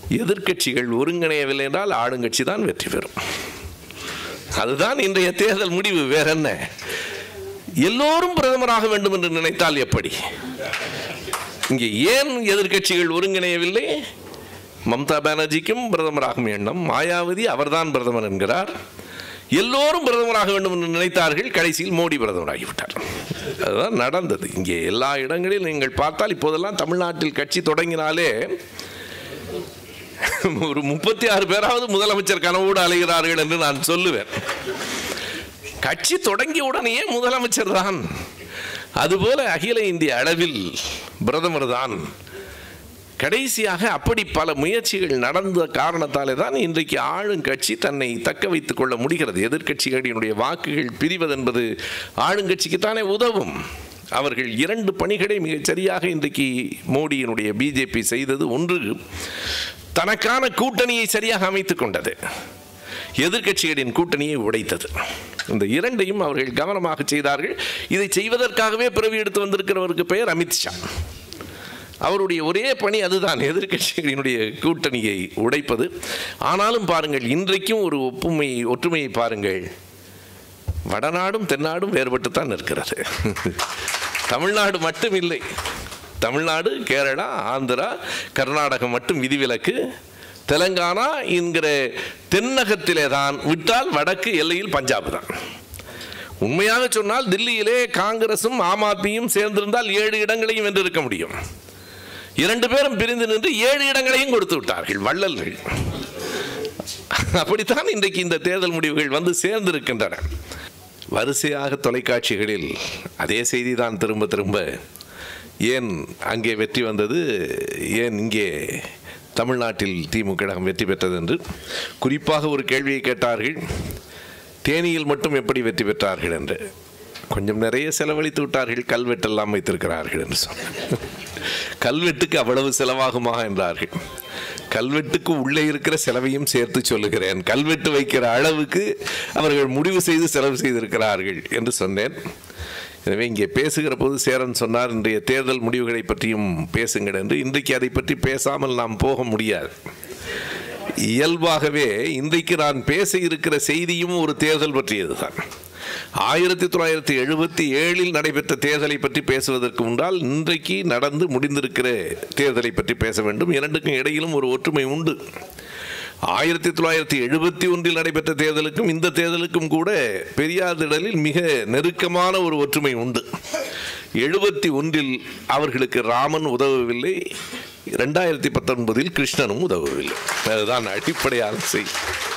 எதிர்க்கட்சிகள் ஒருங்கிணையவில்லை என்றால் ஆளுங்கட்சி தான் வெற்றி பெறும் அதுதான் இன்றைய தேர்தல் முடிவு வேற என்ன எல்லோரும் பிரதமராக வேண்டும் என்று நினைத்தால் எப்படி இங்கே ஏன் எதிர்க்கட்சிகள் ஒருங்கிணையவில்லை மம்தா பானர்ஜிக்கும் பிரதமராகும் எண்ணம் மாயாவதி அவர்தான் பிரதமர் என்கிறார் எல்லோரும் பிரதமராக வேண்டும் என்று நினைத்தார்கள் கடைசியில் மோடி பிரதமராகிவிட்டார் அதுதான் நடந்தது இங்கே எல்லா இடங்களிலும் நீங்கள் பார்த்தால் இப்போதெல்லாம் தமிழ்நாட்டில் கட்சி தொடங்கினாலே ஒரு முப்பத்தி ஆறு பேராவது முதலமைச்சர் கனவோடு அலைகிறார்கள் என்று நான் சொல்லுவேன் கட்சி தொடங்கிய உடனேயே முதலமைச்சர் தான் அதுபோல அகில இந்திய அளவில் பிரதமர் தான் கடைசியாக அப்படி பல முயற்சிகள் நடந்த காரணத்தாலே தான் இன்றைக்கு ஆளுங்கட்சி தன்னை தக்க வைத்துக் கொள்ள முடிகிறது எதிர்க்கட்சிகளினுடைய வாக்குகள் பிரிவதென்பது ஆளுங்கட்சிக்குத்தானே உதவும் அவர்கள் இரண்டு பணிகளை மிகச் சரியாக இன்றைக்கு மோடியினுடைய பிஜேபி செய்தது ஒன்று தனக்கான கூட்டணியை சரியாக அமைத்துக் கொண்டது எதிர்க்கட்சிகளின் கூட்டணியை உடைத்தது இந்த இரண்டையும் அவர்கள் கவனமாக செய்தார்கள் இதை செய்வதற்காகவே பிறவி எடுத்து வந்திருக்கிறவருக்கு பெயர் அமித்ஷா அவருடைய ஒரே பணி அதுதான் எதிர்க்கட்சிகளினுடைய கூட்டணியை உடைப்பது ஆனாலும் பாருங்கள் இன்றைக்கும் ஒரு ஒப்புமை ஒற்றுமையை பாருங்கள் வடநாடும் தென்னாடும் வேறுபட்டு தான் இருக்கிறது தமிழ்நாடு மட்டும் இல்லை தமிழ்நாடு கேரளா ஆந்திரா கர்நாடகம் மட்டும் விதிவிலக்கு தெலங்கானா என்கிற தென்னகத்திலே தான் விட்டால் வடக்கு எல்லையில் பஞ்சாப் தான் உண்மையாக சொன்னால் தில்லியிலே காங்கிரசும் ஆம் ஆத்மியும் சேர்ந்திருந்தால் ஏழு இடங்களையும் வென்றிருக்க முடியும் இரண்டு பேரும் பிரிந்து நின்று ஏழு இடங்களையும் கொடுத்து விட்டார்கள் வள்ளல்கள் அப்படித்தான் இன்றைக்கு இந்த தேர்தல் முடிவுகள் வந்து சேர்ந்திருக்கின்றன வரிசையாக தொலைக்காட்சிகளில் அதே செய்தி தான் திரும்ப திரும்ப ஏன் அங்கே வெற்றி வந்தது ஏன் இங்கே தமிழ்நாட்டில் திமுக கழகம் வெற்றி பெற்றது என்று குறிப்பாக ஒரு கேள்வியை கேட்டார்கள் தேனியில் மட்டும் எப்படி வெற்றி பெற்றார்கள் என்று கொஞ்சம் நிறைய செலவழித்து விட்டார்கள் கல்வெட்டெல்லாம் வைத்திருக்கிறார்கள் என்று சொன்னார் கல்வெட்டுக்கு அவ்வளவு செலவாகுமா என்றார்கள் கல்வெட்டுக்கு உள்ளே இருக்கிற செலவையும் சேர்த்து சொல்லுகிறேன் கல்வெட்டு வைக்கிற அளவுக்கு அவர்கள் முடிவு செய்து செலவு செய்திருக்கிறார்கள் என்று சொன்னேன் எனவே இங்கே பேசுகிற போது சேரன் சொன்னார் இன்றைய தேர்தல் முடிவுகளை பற்றியும் பேசுங்கள் என்று இன்றைக்கு அதை பற்றி பேசாமல் நாம் போக முடியாது இயல்பாகவே இன்றைக்கு நான் பேச இருக்கிற செய்தியும் ஒரு தேர்தல் பற்றியதுதான் ஆயிரத்தி தொள்ளாயிரத்தி எழுபத்தி ஏழில் நடைபெற்ற தேர்தலை பற்றி பேசுவதற்கு முன்னால் இன்றைக்கு நடந்து முடிந்திருக்கிற தேர்தலை பற்றி பேச வேண்டும் இரண்டுக்கும் இடையிலும் ஒரு ஒற்றுமை உண்டு ஆயிரத்தி தொள்ளாயிரத்தி எழுபத்தி ஒன்றில் நடைபெற்ற தேர்தலுக்கும் இந்த தேர்தலுக்கும் கூட பெரியார் திடலில் மிக நெருக்கமான ஒரு ஒற்றுமை உண்டு எழுபத்தி ஒன்றில் அவர்களுக்கு ராமன் உதவவில்லை ரெண்டாயிரத்தி பத்தொன்பதில் கிருஷ்ணனும் உதவவில்லை அதுதான் அடிப்படையான செய்தி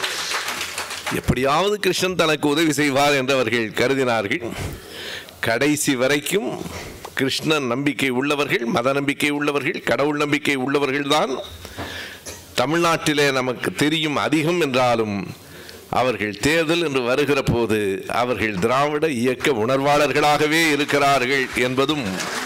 எப்படியாவது கிருஷ்ணன் தனக்கு உதவி செய்வார் என்று அவர்கள் கருதினார்கள் கடைசி வரைக்கும் கிருஷ்ணன் நம்பிக்கை உள்ளவர்கள் மத நம்பிக்கை உள்ளவர்கள் கடவுள் நம்பிக்கை உள்ளவர்கள் தான் தமிழ்நாட்டிலே நமக்கு தெரியும் அதிகம் என்றாலும் அவர்கள் தேர்தல் என்று வருகிற போது அவர்கள் திராவிட இயக்க உணர்வாளர்களாகவே இருக்கிறார்கள் என்பதும்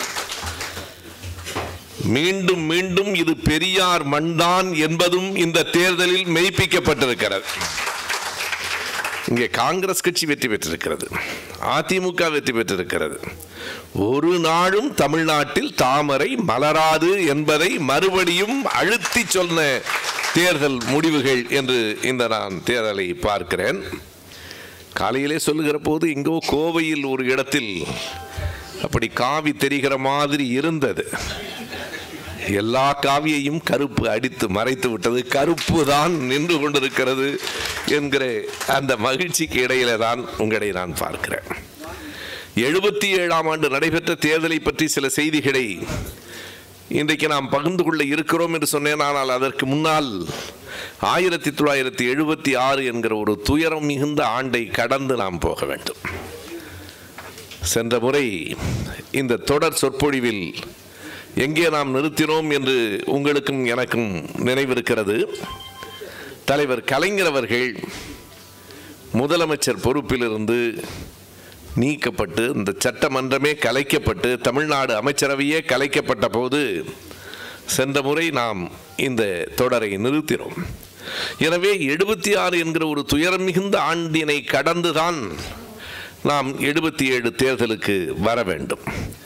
மீண்டும் மீண்டும் இது பெரியார் மண்தான் என்பதும் இந்த தேர்தலில் மெய்ப்பிக்கப்பட்டிருக்கிறது இங்கே காங்கிரஸ் கட்சி வெற்றி பெற்றிருக்கிறது அதிமுக வெற்றி பெற்றிருக்கிறது ஒரு நாளும் தமிழ்நாட்டில் தாமரை மலராது என்பதை மறுபடியும் அழுத்தி சொன்ன தேர்தல் முடிவுகள் என்று இந்த நான் தேர்தலை பார்க்கிறேன் காலையிலே சொல்லுகிற போது எங்கோ கோவையில் ஒரு இடத்தில் அப்படி காவி தெரிகிற மாதிரி இருந்தது எல்லா காவியையும் கருப்பு அடித்து மறைத்து விட்டது கருப்பு தான் நின்று கொண்டிருக்கிறது என்கிற அந்த மகிழ்ச்சிக்கு இடையில தான் உங்களை நான் பார்க்கிறேன் எழுபத்தி ஏழாம் ஆண்டு நடைபெற்ற தேர்தலை பற்றி சில செய்திகளை இன்றைக்கு நாம் பகிர்ந்து கொள்ள இருக்கிறோம் என்று சொன்னேன் ஆனால் அதற்கு முன்னால் ஆயிரத்தி தொள்ளாயிரத்தி எழுபத்தி ஆறு என்கிற ஒரு துயரம் மிகுந்த ஆண்டை கடந்து நாம் போக வேண்டும் சென்ற முறை இந்த தொடர் சொற்பொழிவில் எங்கே நாம் நிறுத்தினோம் என்று உங்களுக்கும் எனக்கும் நினைவிருக்கிறது தலைவர் கலைஞர் அவர்கள் முதலமைச்சர் பொறுப்பிலிருந்து நீக்கப்பட்டு இந்த சட்டமன்றமே கலைக்கப்பட்டு தமிழ்நாடு அமைச்சரவையே கலைக்கப்பட்ட போது சென்ற முறை நாம் இந்த தொடரை நிறுத்தினோம் எனவே எழுபத்தி ஆறு என்கிற ஒரு துயரம் மிகுந்த ஆண்டினை கடந்துதான் நாம் எழுபத்தி ஏழு தேர்தலுக்கு வர வேண்டும்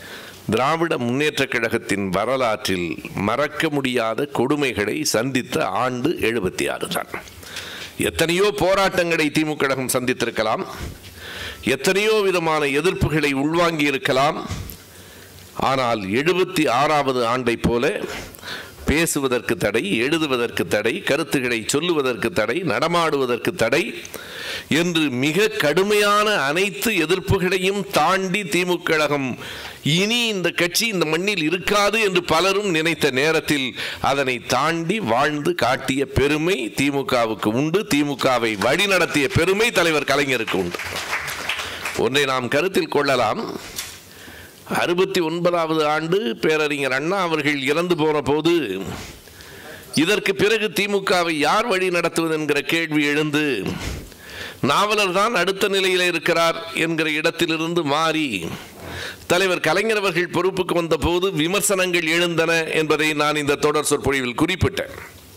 திராவிட முன்னேற்றக் கழகத்தின் வரலாற்றில் மறக்க முடியாத கொடுமைகளை சந்தித்த ஆண்டு எழுபத்தி ஆறு தான் எத்தனையோ போராட்டங்களை திமுக கழகம் சந்தித்திருக்கலாம் எத்தனையோ விதமான எதிர்ப்புகளை உள்வாங்கி இருக்கலாம் ஆனால் எழுபத்தி ஆறாவது ஆண்டை போல பேசுவதற்கு தடை எழுதுவதற்கு தடை கருத்துக்களை சொல்லுவதற்கு தடை நடமாடுவதற்கு தடை என்று மிக கடுமையான அனைத்து எதிர்ப்புகளையும் தாண்டி திமுக கழகம் இனி இந்த கட்சி இந்த மண்ணில் இருக்காது என்று பலரும் நினைத்த நேரத்தில் அதனை தாண்டி வாழ்ந்து காட்டிய பெருமை திமுகவுக்கு உண்டு திமுகவை வழிநடத்திய பெருமை தலைவர் கலைஞருக்கு உண்டு ஒன்றை நாம் கருத்தில் கொள்ளலாம் அறுபத்தி ஒன்பதாவது ஆண்டு பேரறிஞர் அண்ணா அவர்கள் இறந்து போன போது இதற்கு பிறகு திமுகவை யார் வழி நடத்துவது என்கிற கேள்வி எழுந்து நாவலர் தான் அடுத்த நிலையில் இருக்கிறார் என்கிற இடத்திலிருந்து மாறி தலைவர் கலைஞர் அவர்கள் பொறுப்புக்கு வந்தபோது விமர்சனங்கள் எழுந்தன என்பதை நான் இந்த தொடர் சொற்பொழிவில் குறிப்பிட்டேன்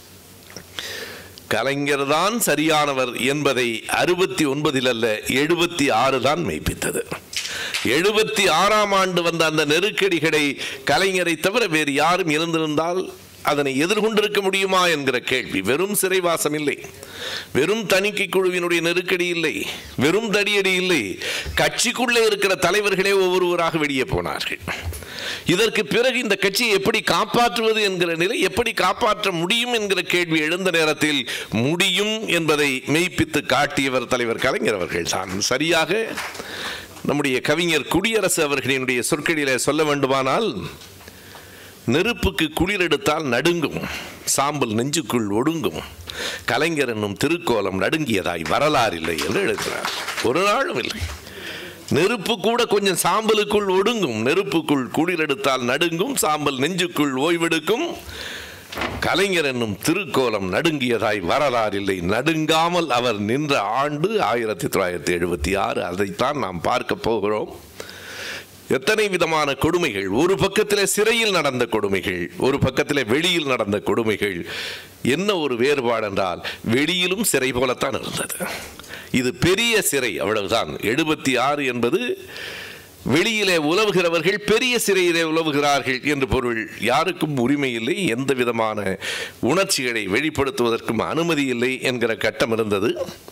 கலைஞர் தான் சரியானவர் என்பதை அறுபத்தி ஒன்பதில் அல்ல எழுபத்தி ஆறு தான் மெய்ப்பித்தது எழுபத்தி ஆறாம் ஆண்டு வந்த அந்த நெருக்கடிகளை கலைஞரை தவிர வேறு யாரும் இருந்திருந்தால் அதனை எதிர்கொண்டிருக்க முடியுமா என்கிற கேள்வி வெறும் சிறைவாசம் இல்லை வெறும் தணிக்கை குழுவினுடைய நெருக்கடி இல்லை வெறும் தடியடி இல்லை கட்சிக்குள்ளே இருக்கிற தலைவர்களே ஒவ்வொருவராக வெளியே போனார்கள் இதற்கு பிறகு இந்த கட்சியை எப்படி காப்பாற்றுவது என்கிற நிலை எப்படி காப்பாற்ற முடியும் என்கிற கேள்வி எழுந்த நேரத்தில் முடியும் என்பதை மெய்ப்பித்து காட்டியவர் தலைவர் கலைஞர் அவர்கள் தான் சரியாக நம்முடைய கவிஞர் குடியரசு அவர்களினுடைய சொற்களிலே சொல்ல வேண்டுமானால் நெருப்புக்கு குளிர் எடுத்தால் நடுங்கும் சாம்பல் நெஞ்சுக்குள் ஒடுங்கும் கலைஞர் என்னும் திருக்கோலம் நடுங்கியதாய் வரலாறில்லை என்று எழுதுகிறார் ஒரு நாளும் இல்லை நெருப்பு கூட கொஞ்சம் சாம்பலுக்குள் ஒடுங்கும் நெருப்புக்குள் குளிர் எடுத்தால் நடுங்கும் சாம்பல் நெஞ்சுக்குள் ஓய்வெடுக்கும் கலைஞர் என்னும் திருக்கோலம் நடுங்கியதாய் வரலாறில்லை நடுங்காமல் அவர் நின்ற ஆண்டு ஆயிரத்தி தொள்ளாயிரத்தி எழுபத்தி ஆறு அதைத்தான் நாம் பார்க்க போகிறோம் எத்தனை விதமான கொடுமைகள் ஒரு பக்கத்தில் சிறையில் நடந்த கொடுமைகள் ஒரு பக்கத்தில் வெளியில் நடந்த கொடுமைகள் என்ன ஒரு வேறுபாடு என்றால் வெளியிலும் சிறை போலத்தான் இருந்தது இது பெரிய சிறை அவ்வளவுதான் எழுபத்தி ஆறு என்பது வெளியிலே உலவுகிறவர்கள் பெரிய சிறையிலே உலவுகிறார்கள் என்று பொருள் யாருக்கும் உரிமை இல்லை எந்த விதமான உணர்ச்சிகளை வெளிப்படுத்துவதற்கும் அனுமதி இல்லை என்கிற கட்டம் இருந்தது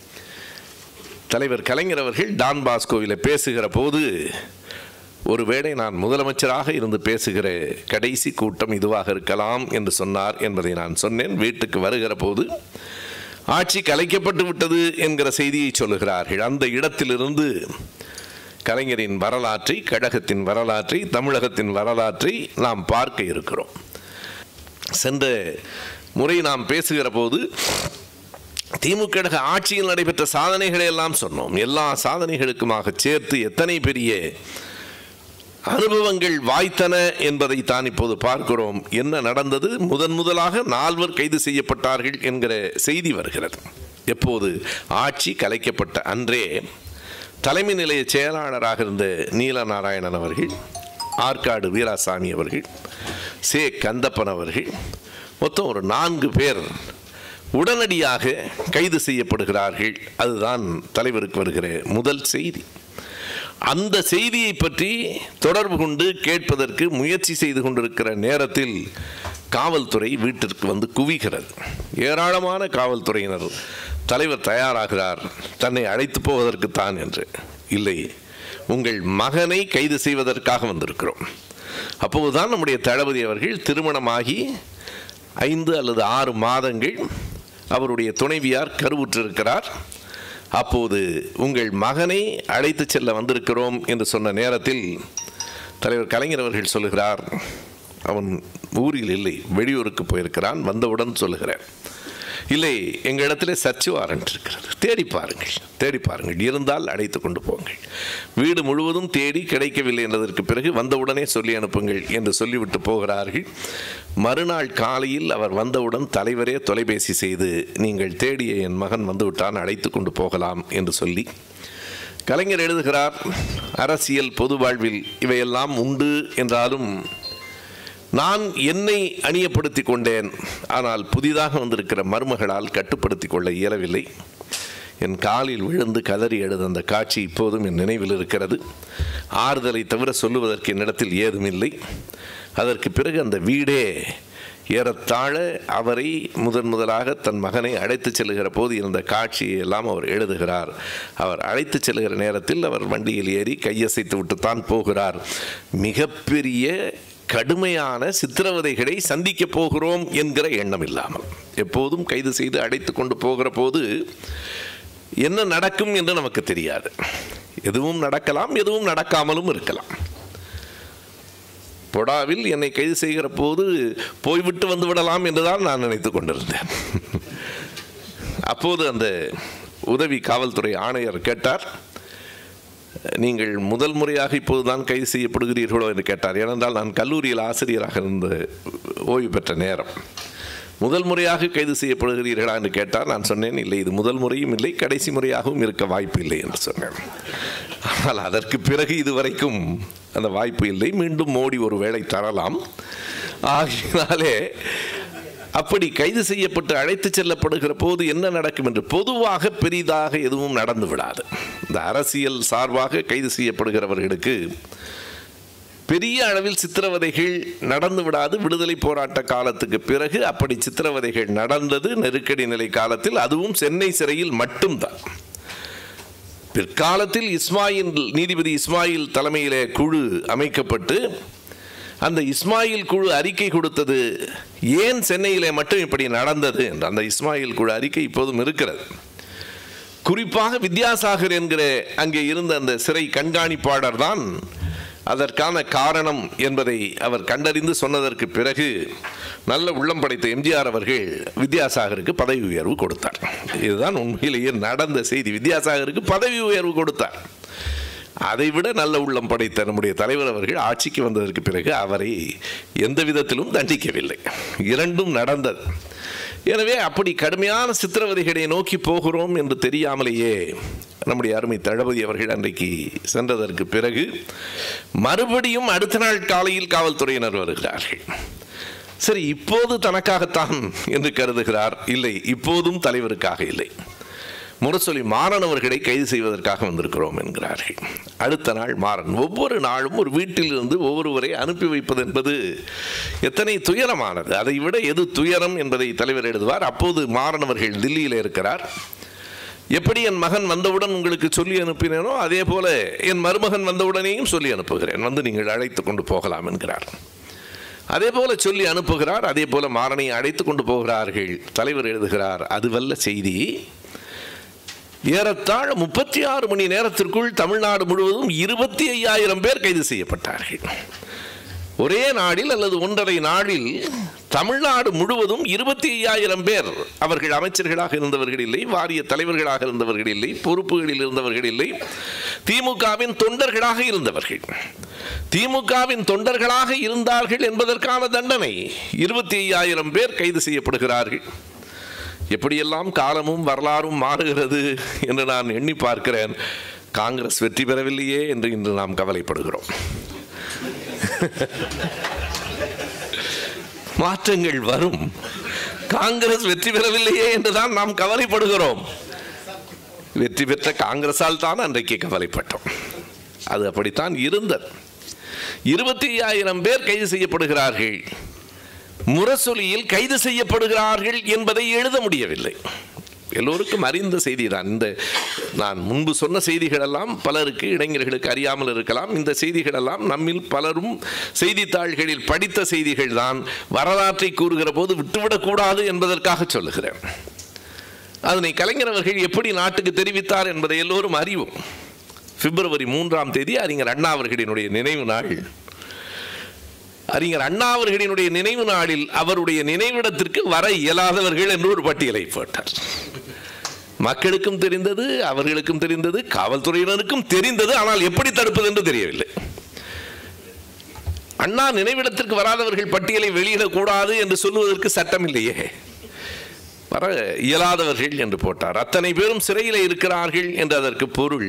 தலைவர் கலைஞர் அவர்கள் டான் பாஸ்கோவில் பேசுகிற போது ஒருவேளை நான் முதலமைச்சராக இருந்து பேசுகிற கடைசி கூட்டம் இதுவாக இருக்கலாம் என்று சொன்னார் என்பதை நான் சொன்னேன் வீட்டுக்கு வருகிற போது ஆட்சி கலைக்கப்பட்டு விட்டது என்கிற செய்தியை சொல்லுகிறார்கள் அந்த இடத்திலிருந்து கலைஞரின் வரலாற்றை கழகத்தின் வரலாற்றை தமிழகத்தின் வரலாற்றை நாம் பார்க்க இருக்கிறோம் சென்ற முறை நாம் பேசுகிற போது திமுக கழக ஆட்சியில் நடைபெற்ற சாதனைகளை எல்லாம் சொன்னோம் எல்லா சாதனைகளுக்குமாக சேர்த்து எத்தனை பெரிய அனுபவங்கள் வாய்த்தன என்பதை தான் இப்போது பார்க்கிறோம் என்ன நடந்தது முதன் முதலாக நால்வர் கைது செய்யப்பட்டார்கள் என்கிற செய்தி வருகிறது எப்போது ஆட்சி கலைக்கப்பட்ட அன்றே தலைமை நிலைய செயலாளராக இருந்த நீலநாராயணன் அவர்கள் ஆற்காடு வீராசாமி அவர்கள் சே கந்தப்பன் அவர்கள் மொத்தம் ஒரு நான்கு பேர் உடனடியாக கைது செய்யப்படுகிறார்கள் அதுதான் தலைவருக்கு வருகிற முதல் செய்தி அந்த செய்தியை பற்றி தொடர்பு கொண்டு கேட்பதற்கு முயற்சி செய்து கொண்டிருக்கிற நேரத்தில் காவல்துறை வீட்டிற்கு வந்து குவிகிறது ஏராளமான காவல்துறையினர் தலைவர் தயாராகிறார் தன்னை அழைத்து போவதற்குத்தான் என்று இல்லை உங்கள் மகனை கைது செய்வதற்காக வந்திருக்கிறோம் அப்போதுதான் நம்முடைய தளபதி அவர்கள் திருமணமாகி ஐந்து அல்லது ஆறு மாதங்கள் அவருடைய துணைவியார் கருவுற்றிருக்கிறார் அப்போது உங்கள் மகனை அழைத்து செல்ல வந்திருக்கிறோம் என்று சொன்ன நேரத்தில் தலைவர் கலைஞர் அவர்கள் சொல்லுகிறார் அவன் ஊரில் இல்லை வெளியூருக்கு போயிருக்கிறான் வந்தவுடன் சொல்லுகிறேன் இல்லை எங்கள் இடத்துல சர்ச் வாரண்ட் இருக்கிறது தேடி பாருங்கள் தேடி பாருங்கள் இருந்தால் அழைத்து கொண்டு போங்கள் வீடு முழுவதும் தேடி கிடைக்கவில்லை என்றதற்கு பிறகு வந்தவுடனே சொல்லி அனுப்புங்கள் என்று சொல்லிவிட்டு போகிறார்கள் மறுநாள் காலையில் அவர் வந்தவுடன் தலைவரே தொலைபேசி செய்து நீங்கள் தேடிய என் மகன் வந்துவிட்டான் அழைத்து கொண்டு போகலாம் என்று சொல்லி கலைஞர் எழுதுகிறார் அரசியல் பொது வாழ்வில் இவையெல்லாம் உண்டு என்றாலும் நான் என்னை அணியப்படுத்தி கொண்டேன் ஆனால் புதிதாக வந்திருக்கிற மருமகளால் கட்டுப்படுத்தி கொள்ள இயலவில்லை என் காலில் விழுந்து கதறி எழுத அந்த காட்சி இப்போதும் என் நினைவில் இருக்கிறது ஆறுதலை தவிர சொல்லுவதற்கு என்னிடத்தில் ஏதுமில்லை அதற்கு பிறகு அந்த வீடே ஏறத்தாழ அவரை முதன் முதலாக தன் மகனை அழைத்துச் செல்லுகிற போது இருந்த காட்சியை எல்லாம் அவர் எழுதுகிறார் அவர் அழைத்துச் செல்லுகிற நேரத்தில் அவர் வண்டியில் ஏறி கையசைத்து விட்டுத்தான் போகிறார் மிகப்பெரிய கடுமையான சித்திரவதைகளை சந்திக்கப் போகிறோம் என்கிற எண்ணம் இல்லாமல் எப்போதும் கைது செய்து அழைத்து கொண்டு போகிற போது என்ன நடக்கும் என்று நமக்கு தெரியாது எதுவும் நடக்கலாம் எதுவும் நடக்காமலும் இருக்கலாம் பொடாவில் என்னை கைது செய்கிற போது போய்விட்டு வந்து விடலாம் என்றுதான் நான் நினைத்து கொண்டிருந்தேன் அப்போது அந்த உதவி காவல்துறை ஆணையர் கேட்டார் நீங்கள் முதல் முறையாக இப்போதுதான் கைது செய்யப்படுகிறீர்களோ என்று கேட்டார் ஏனென்றால் நான் கல்லூரியில் ஆசிரியராக இருந்த ஓய்வு பெற்ற நேரம் முதல் முறையாக கைது செய்யப்படுகிறீர்களா என்று கேட்டார் நான் சொன்னேன் இல்லை இது முதல் முறையும் இல்லை கடைசி முறையாகவும் இருக்க வாய்ப்பு இல்லை என்று சொன்னேன் ஆனால் அதற்கு பிறகு இதுவரைக்கும் அந்த வாய்ப்பு இல்லை மீண்டும் மோடி ஒரு வேளை தரலாம் ஆகினாலே அப்படி கைது செய்யப்பட்டு அழைத்து செல்லப்படுகிற போது என்ன நடக்கும் என்று பொதுவாக பெரிதாக எதுவும் நடந்து விடாது இந்த அரசியல் சார்பாக கைது செய்யப்படுகிறவர்களுக்கு பெரிய அளவில் சித்திரவதைகள் நடந்து விடாது விடுதலை போராட்ட காலத்துக்கு பிறகு அப்படி சித்திரவதைகள் நடந்தது நெருக்கடி நிலை காலத்தில் அதுவும் சென்னை சிறையில் மட்டும்தான் பிற்காலத்தில் இஸ்மாயில் நீதிபதி இஸ்மாயில் தலைமையிலே குழு அமைக்கப்பட்டு அந்த இஸ்மாயில் குழு அறிக்கை கொடுத்தது ஏன் சென்னையிலே மட்டும் இப்படி நடந்தது என்று அந்த இஸ்மாயில் குழு அறிக்கை இப்போதும் இருக்கிறது குறிப்பாக வித்யாசாகர் என்கிற அங்கே இருந்த அந்த சிறை கண்காணிப்பாளர் தான் அதற்கான காரணம் என்பதை அவர் கண்டறிந்து சொன்னதற்கு பிறகு நல்ல உள்ளம் படைத்த எம்ஜிஆர் அவர்கள் வித்யாசாகருக்கு பதவி உயர்வு கொடுத்தார் இதுதான் உண்மையிலேயே நடந்த செய்தி வித்யாசாகருக்கு பதவி உயர்வு கொடுத்தார் அதைவிட நல்ல உள்ளம் படைத்த நம்முடைய தலைவர் அவர்கள் ஆட்சிக்கு வந்ததற்கு பிறகு அவரை எந்த விதத்திலும் தண்டிக்கவில்லை இரண்டும் நடந்தது எனவே அப்படி கடுமையான சித்திரவதைகளை நோக்கி போகிறோம் என்று தெரியாமலேயே நம்முடைய அருமை தளபதி அவர்கள் அன்றைக்கு சென்றதற்கு பிறகு மறுபடியும் அடுத்த நாள் காலையில் காவல்துறையினர் வருகிறார்கள் சரி இப்போது தனக்காகத்தான் என்று கருதுகிறார் இல்லை இப்போதும் தலைவருக்காக இல்லை முரசொலி மாறன் அவர்களை கைது செய்வதற்காக வந்திருக்கிறோம் என்கிறார்கள் அடுத்த நாள் மாறன் ஒவ்வொரு நாளும் ஒரு வீட்டிலிருந்து ஒவ்வொருவரை அனுப்பி வைப்பது என்பது எத்தனை துயரமானது அதை விட எது துயரம் என்பதை தலைவர் எழுதுவார் அப்போது மாறன் அவர்கள் தில்லியில் இருக்கிறார் எப்படி என் மகன் வந்தவுடன் உங்களுக்கு சொல்லி அனுப்பினேனோ அதே போல என் மருமகன் வந்தவுடனேயும் சொல்லி அனுப்புகிறேன் வந்து நீங்கள் அழைத்து கொண்டு போகலாம் என்கிறார் அதே போல சொல்லி அனுப்புகிறார் அதே போல மாறனை அழைத்து கொண்டு போகிறார்கள் தலைவர் எழுதுகிறார் அதுவல்ல செய்தி ஏறத்தாழ முப்பத்தி ஆறு மணி நேரத்திற்குள் தமிழ்நாடு முழுவதும் இருபத்தி ஐயாயிரம் பேர் கைது செய்யப்பட்டார்கள் ஒரே நாளில் அல்லது ஒன்றரை நாளில் தமிழ்நாடு முழுவதும் இருபத்தி ஐயாயிரம் பேர் அவர்கள் அமைச்சர்களாக இருந்தவர்கள் இல்லை வாரிய தலைவர்களாக இருந்தவர்கள் இல்லை பொறுப்புகளில் இருந்தவர்கள் இல்லை திமுகவின் தொண்டர்களாக இருந்தவர்கள் திமுகவின் தொண்டர்களாக இருந்தார்கள் என்பதற்கான தண்டனை இருபத்தி ஐயாயிரம் பேர் கைது செய்யப்படுகிறார்கள் எப்படியெல்லாம் காலமும் வரலாறும் மாறுகிறது என்று நான் எண்ணி பார்க்கிறேன் காங்கிரஸ் வெற்றி பெறவில்லையே என்று இன்று நாம் கவலைப்படுகிறோம் மாற்றங்கள் வரும் காங்கிரஸ் வெற்றி பெறவில்லையே என்றுதான் நாம் கவலைப்படுகிறோம் வெற்றி பெற்ற காங்கிரஸால் தான் அன்றைக்கு கவலைப்பட்டோம் அது அப்படித்தான் இருந்தது இருபத்தி ஐயாயிரம் பேர் கைது செய்யப்படுகிறார்கள் முரசொலியில் கைது செய்யப்படுகிறார்கள் என்பதை எழுத முடியவில்லை எல்லோருக்கும் அறிந்த செய்தி தான் இந்த நான் முன்பு சொன்ன செய்திகளெல்லாம் பலருக்கு இளைஞர்களுக்கு அறியாமல் இருக்கலாம் இந்த செய்திகளெல்லாம் நம்மில் பலரும் செய்தித்தாள்களில் படித்த செய்திகள் தான் வரலாற்றை கூறுகிற போது விட்டுவிடக்கூடாது என்பதற்காக சொல்லுகிறேன் அதனை கலைஞர் அவர்கள் எப்படி நாட்டுக்கு தெரிவித்தார் என்பதை எல்லோரும் அறிவோம் பிப்ரவரி மூன்றாம் தேதி அறிஞர் அண்ணா அவர்களினுடைய நினைவு நாள் அறிஞர் அண்ணா அவர்களினுடைய நினைவு நாளில் அவருடைய நினைவிடத்திற்கு வர இயலாதவர்கள் என்று ஒரு பட்டியலை போட்டார் மக்களுக்கும் தெரிந்தது அவர்களுக்கும் தெரிந்தது காவல்துறையினருக்கும் தெரிந்தது ஆனால் எப்படி தடுப்பது என்று தெரியவில்லை அண்ணா நினைவிடத்திற்கு வராதவர்கள் பட்டியலை வெளியிடக்கூடாது என்று சொல்லுவதற்கு சட்டம் இல்லையே வர இயலாதவர்கள் என்று போட்டார் அத்தனை பேரும் சிறையில் இருக்கிறார்கள் என்று அதற்கு பொருள்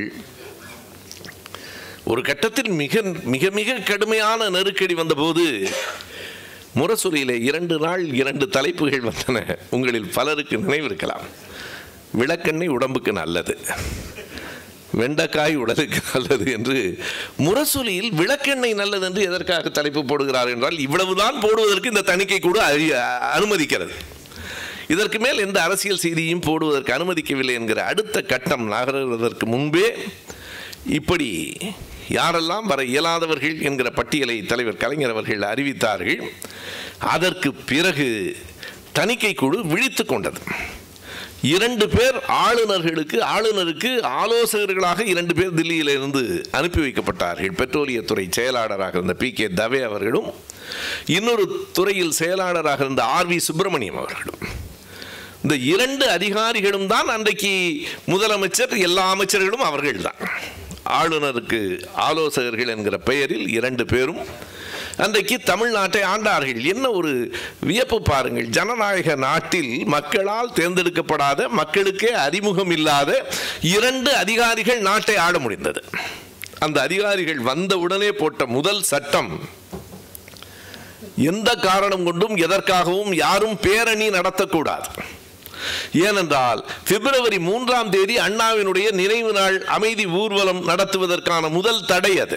ஒரு கட்டத்தில் மிக மிக மிக கடுமையான நெருக்கடி வந்தபோது முரசொலியிலே இரண்டு நாள் இரண்டு தலைப்புகள் வந்தன உங்களில் பலருக்கு நினைவிருக்கலாம் விளக்கெண்ணெய் உடம்புக்கு நல்லது வெண்டைக்காய் உடலுக்கு நல்லது என்று முரசொலியில் விளக்கெண்ணெய் நல்லது என்று எதற்காக தலைப்பு போடுகிறார் என்றால் இவ்வளவுதான் போடுவதற்கு இந்த தணிக்கை கூட அறி- அனுமதிக்கிறது இதற்கு மேல் எந்த அரசியல் செய்தியும் போடுவதற்கு அனுமதிக்கவில்லை என்கிற அடுத்த கட்டம் நகருவதற்கு முன்பே இப்படி யாரெல்லாம் வர இயலாதவர்கள் என்கிற பட்டியலை தலைவர் கலைஞர் அவர்கள் அறிவித்தார்கள் அதற்கு பிறகு தணிக்கை குழு விழித்து கொண்டது இரண்டு பேர் ஆளுநர்களுக்கு ஆளுநருக்கு ஆலோசகர்களாக இரண்டு பேர் தில்லியிலிருந்து அனுப்பி வைக்கப்பட்டார்கள் பெட்ரோலியத்துறை செயலாளராக இருந்த பி கே தவே அவர்களும் இன்னொரு துறையில் செயலாளராக இருந்த ஆர் வி சுப்பிரமணியம் அவர்களும் இந்த இரண்டு அதிகாரிகளும் தான் அன்றைக்கு முதலமைச்சர் எல்லா அமைச்சர்களும் அவர்கள்தான் ஆளுநருக்கு ஆலோசகர்கள் என்கிற பெயரில் இரண்டு பேரும் அன்றைக்கு தமிழ்நாட்டை ஆண்டார்கள் என்ன ஒரு வியப்பு பாருங்கள் ஜனநாயக நாட்டில் மக்களால் தேர்ந்தெடுக்கப்படாத மக்களுக்கே அறிமுகம் இல்லாத இரண்டு அதிகாரிகள் நாட்டை ஆள முடிந்தது அந்த அதிகாரிகள் வந்த உடனே போட்ட முதல் சட்டம் எந்த காரணம் கொண்டும் எதற்காகவும் யாரும் பேரணி நடத்தக்கூடாது ஏனென்றால் பிப்ரவரி மூன்றாம் தேதி அண்ணாவினுடைய நினைவு நாள் அமைதி ஊர்வலம் நடத்துவதற்கான முதல் தடை அது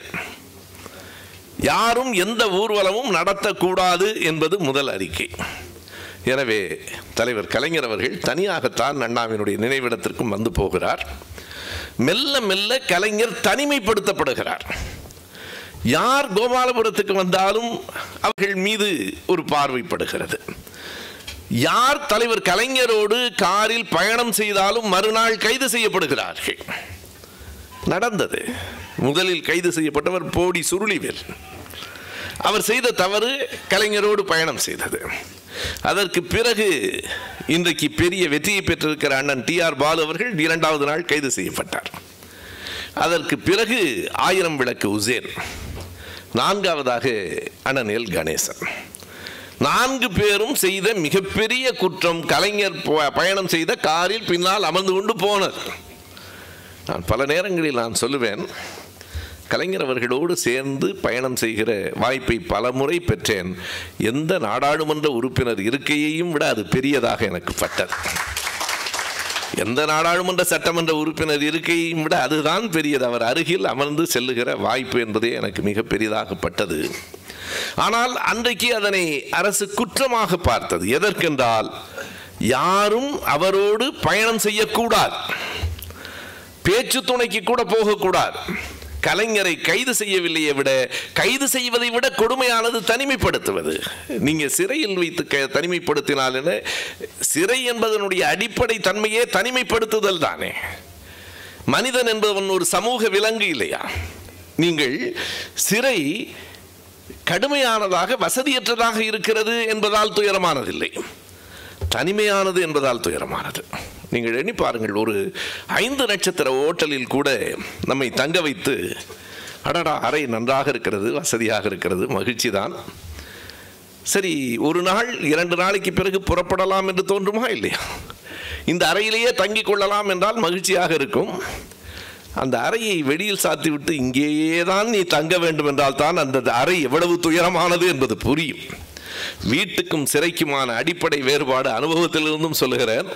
யாரும் எந்த ஊர்வலமும் நடத்தக்கூடாது என்பது முதல் அறிக்கை எனவே தலைவர் கலைஞர் அவர்கள் தனியாகத்தான் அண்ணாவினுடைய நினைவிடத்திற்கும் வந்து போகிறார் மெல்ல மெல்ல கலைஞர் தனிமைப்படுத்தப்படுகிறார் யார் கோபாலபுரத்துக்கு வந்தாலும் அவர்கள் மீது ஒரு பார்வைப்படுகிறது யார் தலைவர் கலைஞரோடு காரில் பயணம் செய்தாலும் மறுநாள் கைது செய்யப்படுகிறார்கள் நடந்தது முதலில் கைது செய்யப்பட்டவர் போடி சுருளிவேல் அவர் செய்த தவறு கலைஞரோடு பயணம் செய்தது அதற்கு பிறகு இன்றைக்கு பெரிய வெற்றியை பெற்றிருக்கிற அண்ணன் டி ஆர் பாலு அவர்கள் இரண்டாவது நாள் கைது செய்யப்பட்டார் அதற்கு பிறகு ஆயிரம் விளக்கு உசேன் நான்காவதாக அண்ணன் எல் கணேசன் நான்கு பேரும் செய்த மிகப்பெரிய குற்றம் கலைஞர் ப- பயணம் செய்த காரில் பின்னால் அமர்ந்து கொண்டு போனர் நான் பல நேரங்களில் நான் சொல்லுவேன் கலைஞர் அவர்களோடு சேர்ந்து பயணம் செய்கிற வாய்ப்பை பல முறை பெற்றேன் எந்த நாடாளுமன்ற உறுப்பினர் இருக்கையையும் விட அது பெரியதாக எனக்கு பட்டது எந்த நாடாளுமன்ற சட்டமன்ற உறுப்பினர் இருக்கையையும் விட அதுதான் பெரியது அவர் அருகில் அமர்ந்து செல்லுகிற வாய்ப்பு என்பதே எனக்கு மிக பெரிதாகப்பட்டது ஆனால் அன்றைக்கு அதனை அரசு குற்றமாக பார்த்தது எதற்கென்றால் யாரும் அவரோடு பயணம் செய்யக்கூடாது பேச்சு துணைக்கு கூட போகக்கூடாது கலைஞரை கைது செய்யவில்லையே விட கைது செய்வதை விட கொடுமையானது தனிமைப்படுத்துவது நீங்க சிறையில் வைத்து க- தனிமைப்படுத்தினால் என்ன சிறை என்பதனுடைய அடிப்படை தன்மையே தனிமைப்படுத்துதல் தானே மனிதன் என்பவன் ஒரு சமூக விலங்கு இல்லையா நீங்கள் சிறை கடுமையானதாக வசதியற்றதாக இருக்கிறது என்பதால் துயரமானதில்லை தனிமையானது என்பதால் துயரமானது நீங்கள் எண்ணி பாருங்கள் ஒரு ஐந்து நட்சத்திர ஓட்டலில் கூட நம்மை தங்க வைத்து அடடா அறை நன்றாக இருக்கிறது வசதியாக இருக்கிறது மகிழ்ச்சி தான் சரி ஒரு நாள் இரண்டு நாளைக்கு பிறகு புறப்படலாம் என்று தோன்றுமா இல்லையா இந்த அறையிலேயே தங்கிக் கொள்ளலாம் என்றால் மகிழ்ச்சியாக இருக்கும் அந்த அறையை வெளியில் சாத்திவிட்டு இங்கேயே தான் நீ தங்க வேண்டும் என்றால் தான் அந்த அறை எவ்வளவு துயரமானது என்பது புரியும் வீட்டுக்கும் சிறைக்குமான அடிப்படை வேறுபாடு அனுபவத்திலிருந்தும் சொல்லுகிறேன்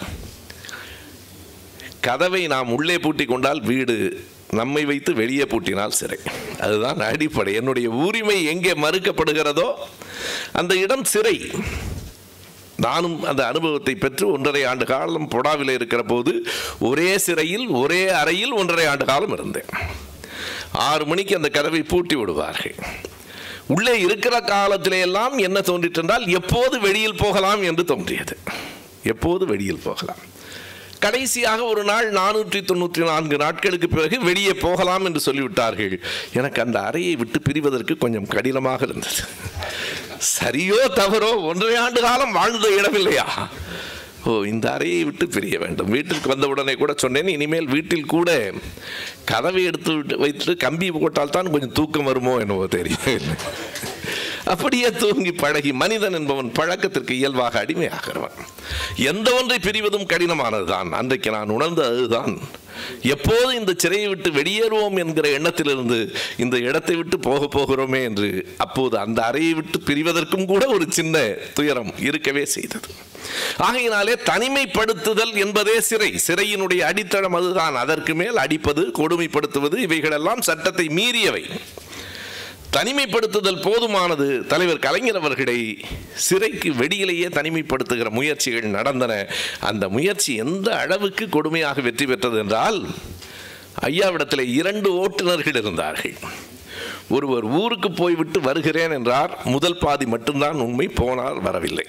கதவை நாம் உள்ளே பூட்டி கொண்டால் வீடு நம்மை வைத்து வெளியே பூட்டினால் சிறை அதுதான் அடிப்படை என்னுடைய உரிமை எங்கே மறுக்கப்படுகிறதோ அந்த இடம் சிறை நானும் அந்த அனுபவத்தை பெற்று ஒன்றரை ஆண்டு காலம் பொடாவில் இருக்கிற போது ஒரே சிறையில் ஒரே அறையில் ஒன்றரை ஆண்டு காலம் இருந்தேன் ஆறு மணிக்கு அந்த கதவை பூட்டி விடுவார்கள் உள்ளே இருக்கிற காலத்திலே எல்லாம் என்ன தோன்றிற்று என்றால் எப்போது வெளியில் போகலாம் என்று தோன்றியது எப்போது வெளியில் போகலாம் கடைசியாக ஒரு நாள் நானூற்றி தொண்ணூற்றி நான்கு நாட்களுக்கு பிறகு வெளியே போகலாம் என்று சொல்லிவிட்டார்கள் எனக்கு அந்த அறையை விட்டு பிரிவதற்கு கொஞ்சம் கடினமாக இருந்தது சரியோ தவறோ ஒன்றரை ஆண்டு காலம் வாழ்ந்த இடமில்லையா ஓ இந்த அறையை விட்டு பிரிய வேண்டும் வீட்டிற்கு வந்தவுடனே கூட சொன்னேன் இனிமேல் வீட்டில் கூட கதவை எடுத்து விட்டு வைத்து கம்பி போட்டால் தான் கொஞ்சம் தூக்கம் வருமோ என்னவோ தெரியும் அப்படியே தூங்கி பழகி மனிதன் என்பவன் பழக்கத்திற்கு இயல்பாக அடிமையாகிறவன் எந்த ஒன்றை பிரிவதும் கடினமானதுதான் அன்றைக்கு நான் உணர்ந்த அதுதான் எப்போது இந்த சிறையை விட்டு வெளியேறுவோம் என்கிற எண்ணத்திலிருந்து இந்த இடத்தை விட்டு போக போகிறோமே என்று அப்போது அந்த அறையை விட்டு பிரிவதற்கும் கூட ஒரு சின்ன துயரம் இருக்கவே செய்தது ஆகையினாலே தனிமைப்படுத்துதல் என்பதே சிறை சிறையினுடைய அடித்தளம் அதுதான் அதற்கு மேல் அடிப்பது கொடுமைப்படுத்துவது இவைகளெல்லாம் சட்டத்தை மீறியவை தனிமைப்படுத்துதல் போதுமானது தலைவர் கலைஞர் அவர்களை சிறைக்கு வெளியிலேயே தனிமைப்படுத்துகிற முயற்சிகள் நடந்தன அந்த முயற்சி எந்த அளவுக்கு கொடுமையாக வெற்றி பெற்றது என்றால் ஐயாவிடத்தில் இரண்டு ஓட்டுநர்கள் இருந்தார்கள் ஒருவர் ஊருக்கு போய்விட்டு வருகிறேன் என்றார் முதல் பாதி மட்டும்தான் உண்மை போனார் வரவில்லை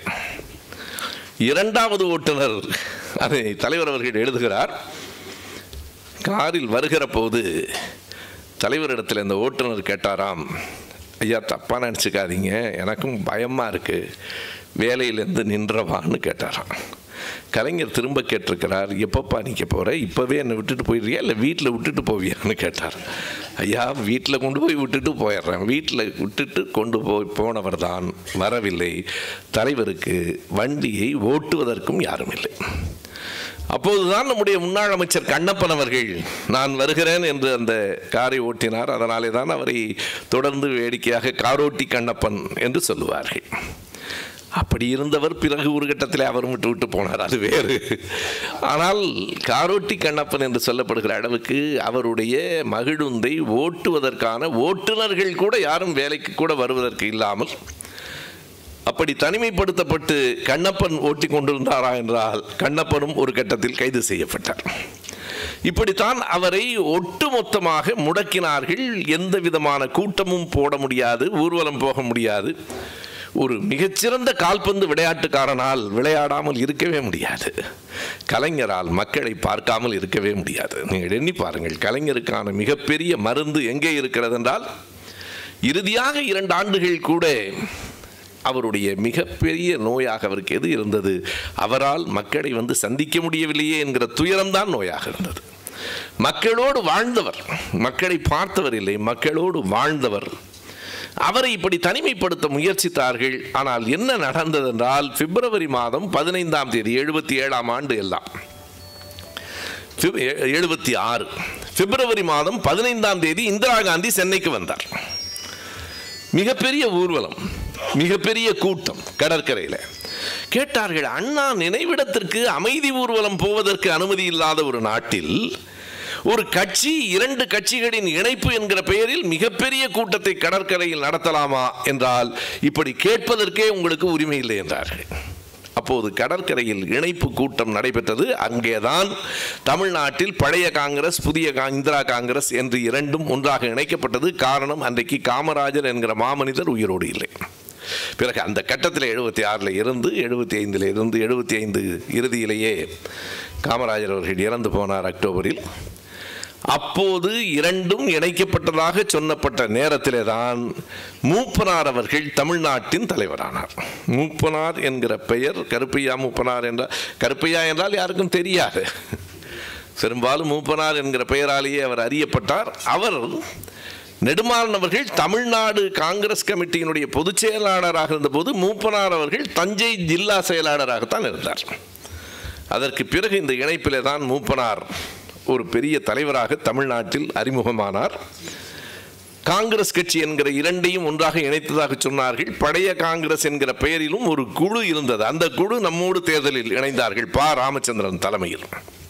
இரண்டாவது ஓட்டுநர் அதை தலைவர் அவர்கள் எழுதுகிறார் காரில் வருகிற போது தலைவரிடத்தில் இந்த ஓட்டுநர் கேட்டாராம் ஐயா தப்பாக நினச்சிக்காதீங்க எனக்கும் பயமாக இருக்குது வேலையிலேருந்து நின்றவான்னு கேட்டாராம் கலைஞர் திரும்ப கேட்டிருக்கிறார் எப்பப்பா நிற்க போகிற இப்போவே என்னை விட்டுட்டு போயிடுறியா இல்லை வீட்டில் விட்டுட்டு போவியான்னு கேட்டார் ஐயா வீட்டில் கொண்டு போய் விட்டுட்டு போயிடுறேன் வீட்டில் விட்டுட்டு கொண்டு போய் போனவர் தான் வரவில்லை தலைவருக்கு வண்டியை ஓட்டுவதற்கும் யாரும் இல்லை அப்போதுதான் நம்முடைய முன்னாள் அமைச்சர் கண்ணப்பன் அவர்கள் நான் வருகிறேன் என்று அந்த காரை ஓட்டினார் அதனாலே தான் அவரை தொடர்ந்து வேடிக்கையாக காரோட்டி கண்ணப்பன் என்று சொல்லுவார்கள் அப்படி இருந்தவர் பிறகு ஒரு கட்டத்தில் அவரும் விட்டு விட்டு போனார் அது வேறு ஆனால் காரோட்டி கண்ணப்பன் என்று சொல்லப்படுகிற அளவுக்கு அவருடைய மகிழுந்தை ஓட்டுவதற்கான ஓட்டுநர்கள் கூட யாரும் வேலைக்கு கூட வருவதற்கு இல்லாமல் அப்படி தனிமைப்படுத்தப்பட்டு கண்ணப்பன் ஓட்டி கொண்டிருந்தாரா என்றால் கண்ணப்பனும் ஒரு கட்டத்தில் கைது செய்யப்பட்டார் இப்படித்தான் அவரை ஒட்டுமொத்தமாக முடக்கினார்கள் எந்த விதமான கூட்டமும் போட முடியாது ஊர்வலம் போக முடியாது ஒரு மிகச்சிறந்த கால்பந்து விளையாட்டுக்காரனால் விளையாடாமல் இருக்கவே முடியாது கலைஞரால் மக்களை பார்க்காமல் இருக்கவே முடியாது நீங்கள் எண்ணி பாருங்கள் கலைஞருக்கான மிகப்பெரிய மருந்து எங்கே இருக்கிறது என்றால் இறுதியாக இரண்டு ஆண்டுகள் கூட அவருடைய மிகப்பெரிய நோயாக அவருக்கு எது இருந்தது அவரால் மக்களை வந்து சந்திக்க முடியவில்லையே என்கிற துயரம்தான் நோயாக இருந்தது மக்களோடு வாழ்ந்தவர் மக்களை பார்த்தவர் இல்லை மக்களோடு வாழ்ந்தவர் அவரை இப்படி தனிமைப்படுத்த முயற்சித்தார்கள் ஆனால் என்ன நடந்தது என்றால் பிப்ரவரி மாதம் பதினைந்தாம் தேதி எழுபத்தி ஏழாம் ஆண்டு எல்லாம் எழுபத்தி ஆறு பிப்ரவரி மாதம் பதினைந்தாம் தேதி இந்திரா காந்தி சென்னைக்கு வந்தார் மிகப்பெரிய ஊர்வலம் மிகப்பெரிய கூட்டம் கடற்கரையில் கேட்டார்கள் அண்ணா நினைவிடத்திற்கு அமைதி ஊர்வலம் போவதற்கு அனுமதி இல்லாத ஒரு நாட்டில் ஒரு கட்சி இரண்டு கட்சிகளின் இணைப்பு என்கிற பெயரில் மிகப்பெரிய கூட்டத்தை கடற்கரையில் நடத்தலாமா என்றால் இப்படி கேட்பதற்கே உங்களுக்கு உரிமை இல்லை என்றார்கள் அப்போது கடற்கரையில் இணைப்பு கூட்டம் நடைபெற்றது அங்கேதான் தமிழ்நாட்டில் பழைய காங்கிரஸ் புதிய கா- இந்திரா காங்கிரஸ் என்று இரண்டும் ஒன்றாக இணைக்கப்பட்டது காரணம் அன்றைக்கு காமராஜர் என்கிற மாமனிதர் உயிரோடு இல்லை பிறகு அந்த கட்டத்தில் எழுபத்தி ஆறில் இருந்து எழுபத்தி ஐந்தில் இருந்து எழுபத்தி ஐந்து இறுதியிலேயே காமராஜர் அவர்கள் இறந்து போனார் அக்டோபரில் அப்போது இரண்டும் இணைக்கப்பட்டதாக சொன்னப்பட்ட நேரத்திலே தான் மூப்பனார் அவர்கள் தமிழ்நாட்டின் தலைவரானார் மூப்பனார் என்கிற பெயர் கருப்பையா மூப்பனார் என்றால் கருப்பையா என்றால் யாருக்கும் தெரியாது பெரும்பாலும் மூப்பனார் என்கிற பெயராலேயே அவர் அறியப்பட்டார் அவர் நெடுமாறன் அவர்கள் தமிழ்நாடு காங்கிரஸ் கமிட்டியினுடைய பொதுச் செயலாளராக இருந்தபோது மூப்பனார் அவர்கள் தஞ்சை ஜில்லா செயலாளராகத்தான் இருந்தார் அதற்கு பிறகு இந்த இணைப்பிலே தான் மூப்பனார் ஒரு பெரிய தலைவராக தமிழ்நாட்டில் அறிமுகமானார் காங்கிரஸ் கட்சி என்கிற இரண்டையும் ஒன்றாக இணைத்ததாக சொன்னார்கள் பழைய காங்கிரஸ் என்கிற பெயரிலும் ஒரு குழு இருந்தது அந்த குழு நம்மோடு தேர்தலில் இணைந்தார்கள் ப ராமச்சந்திரன் தலைமையில்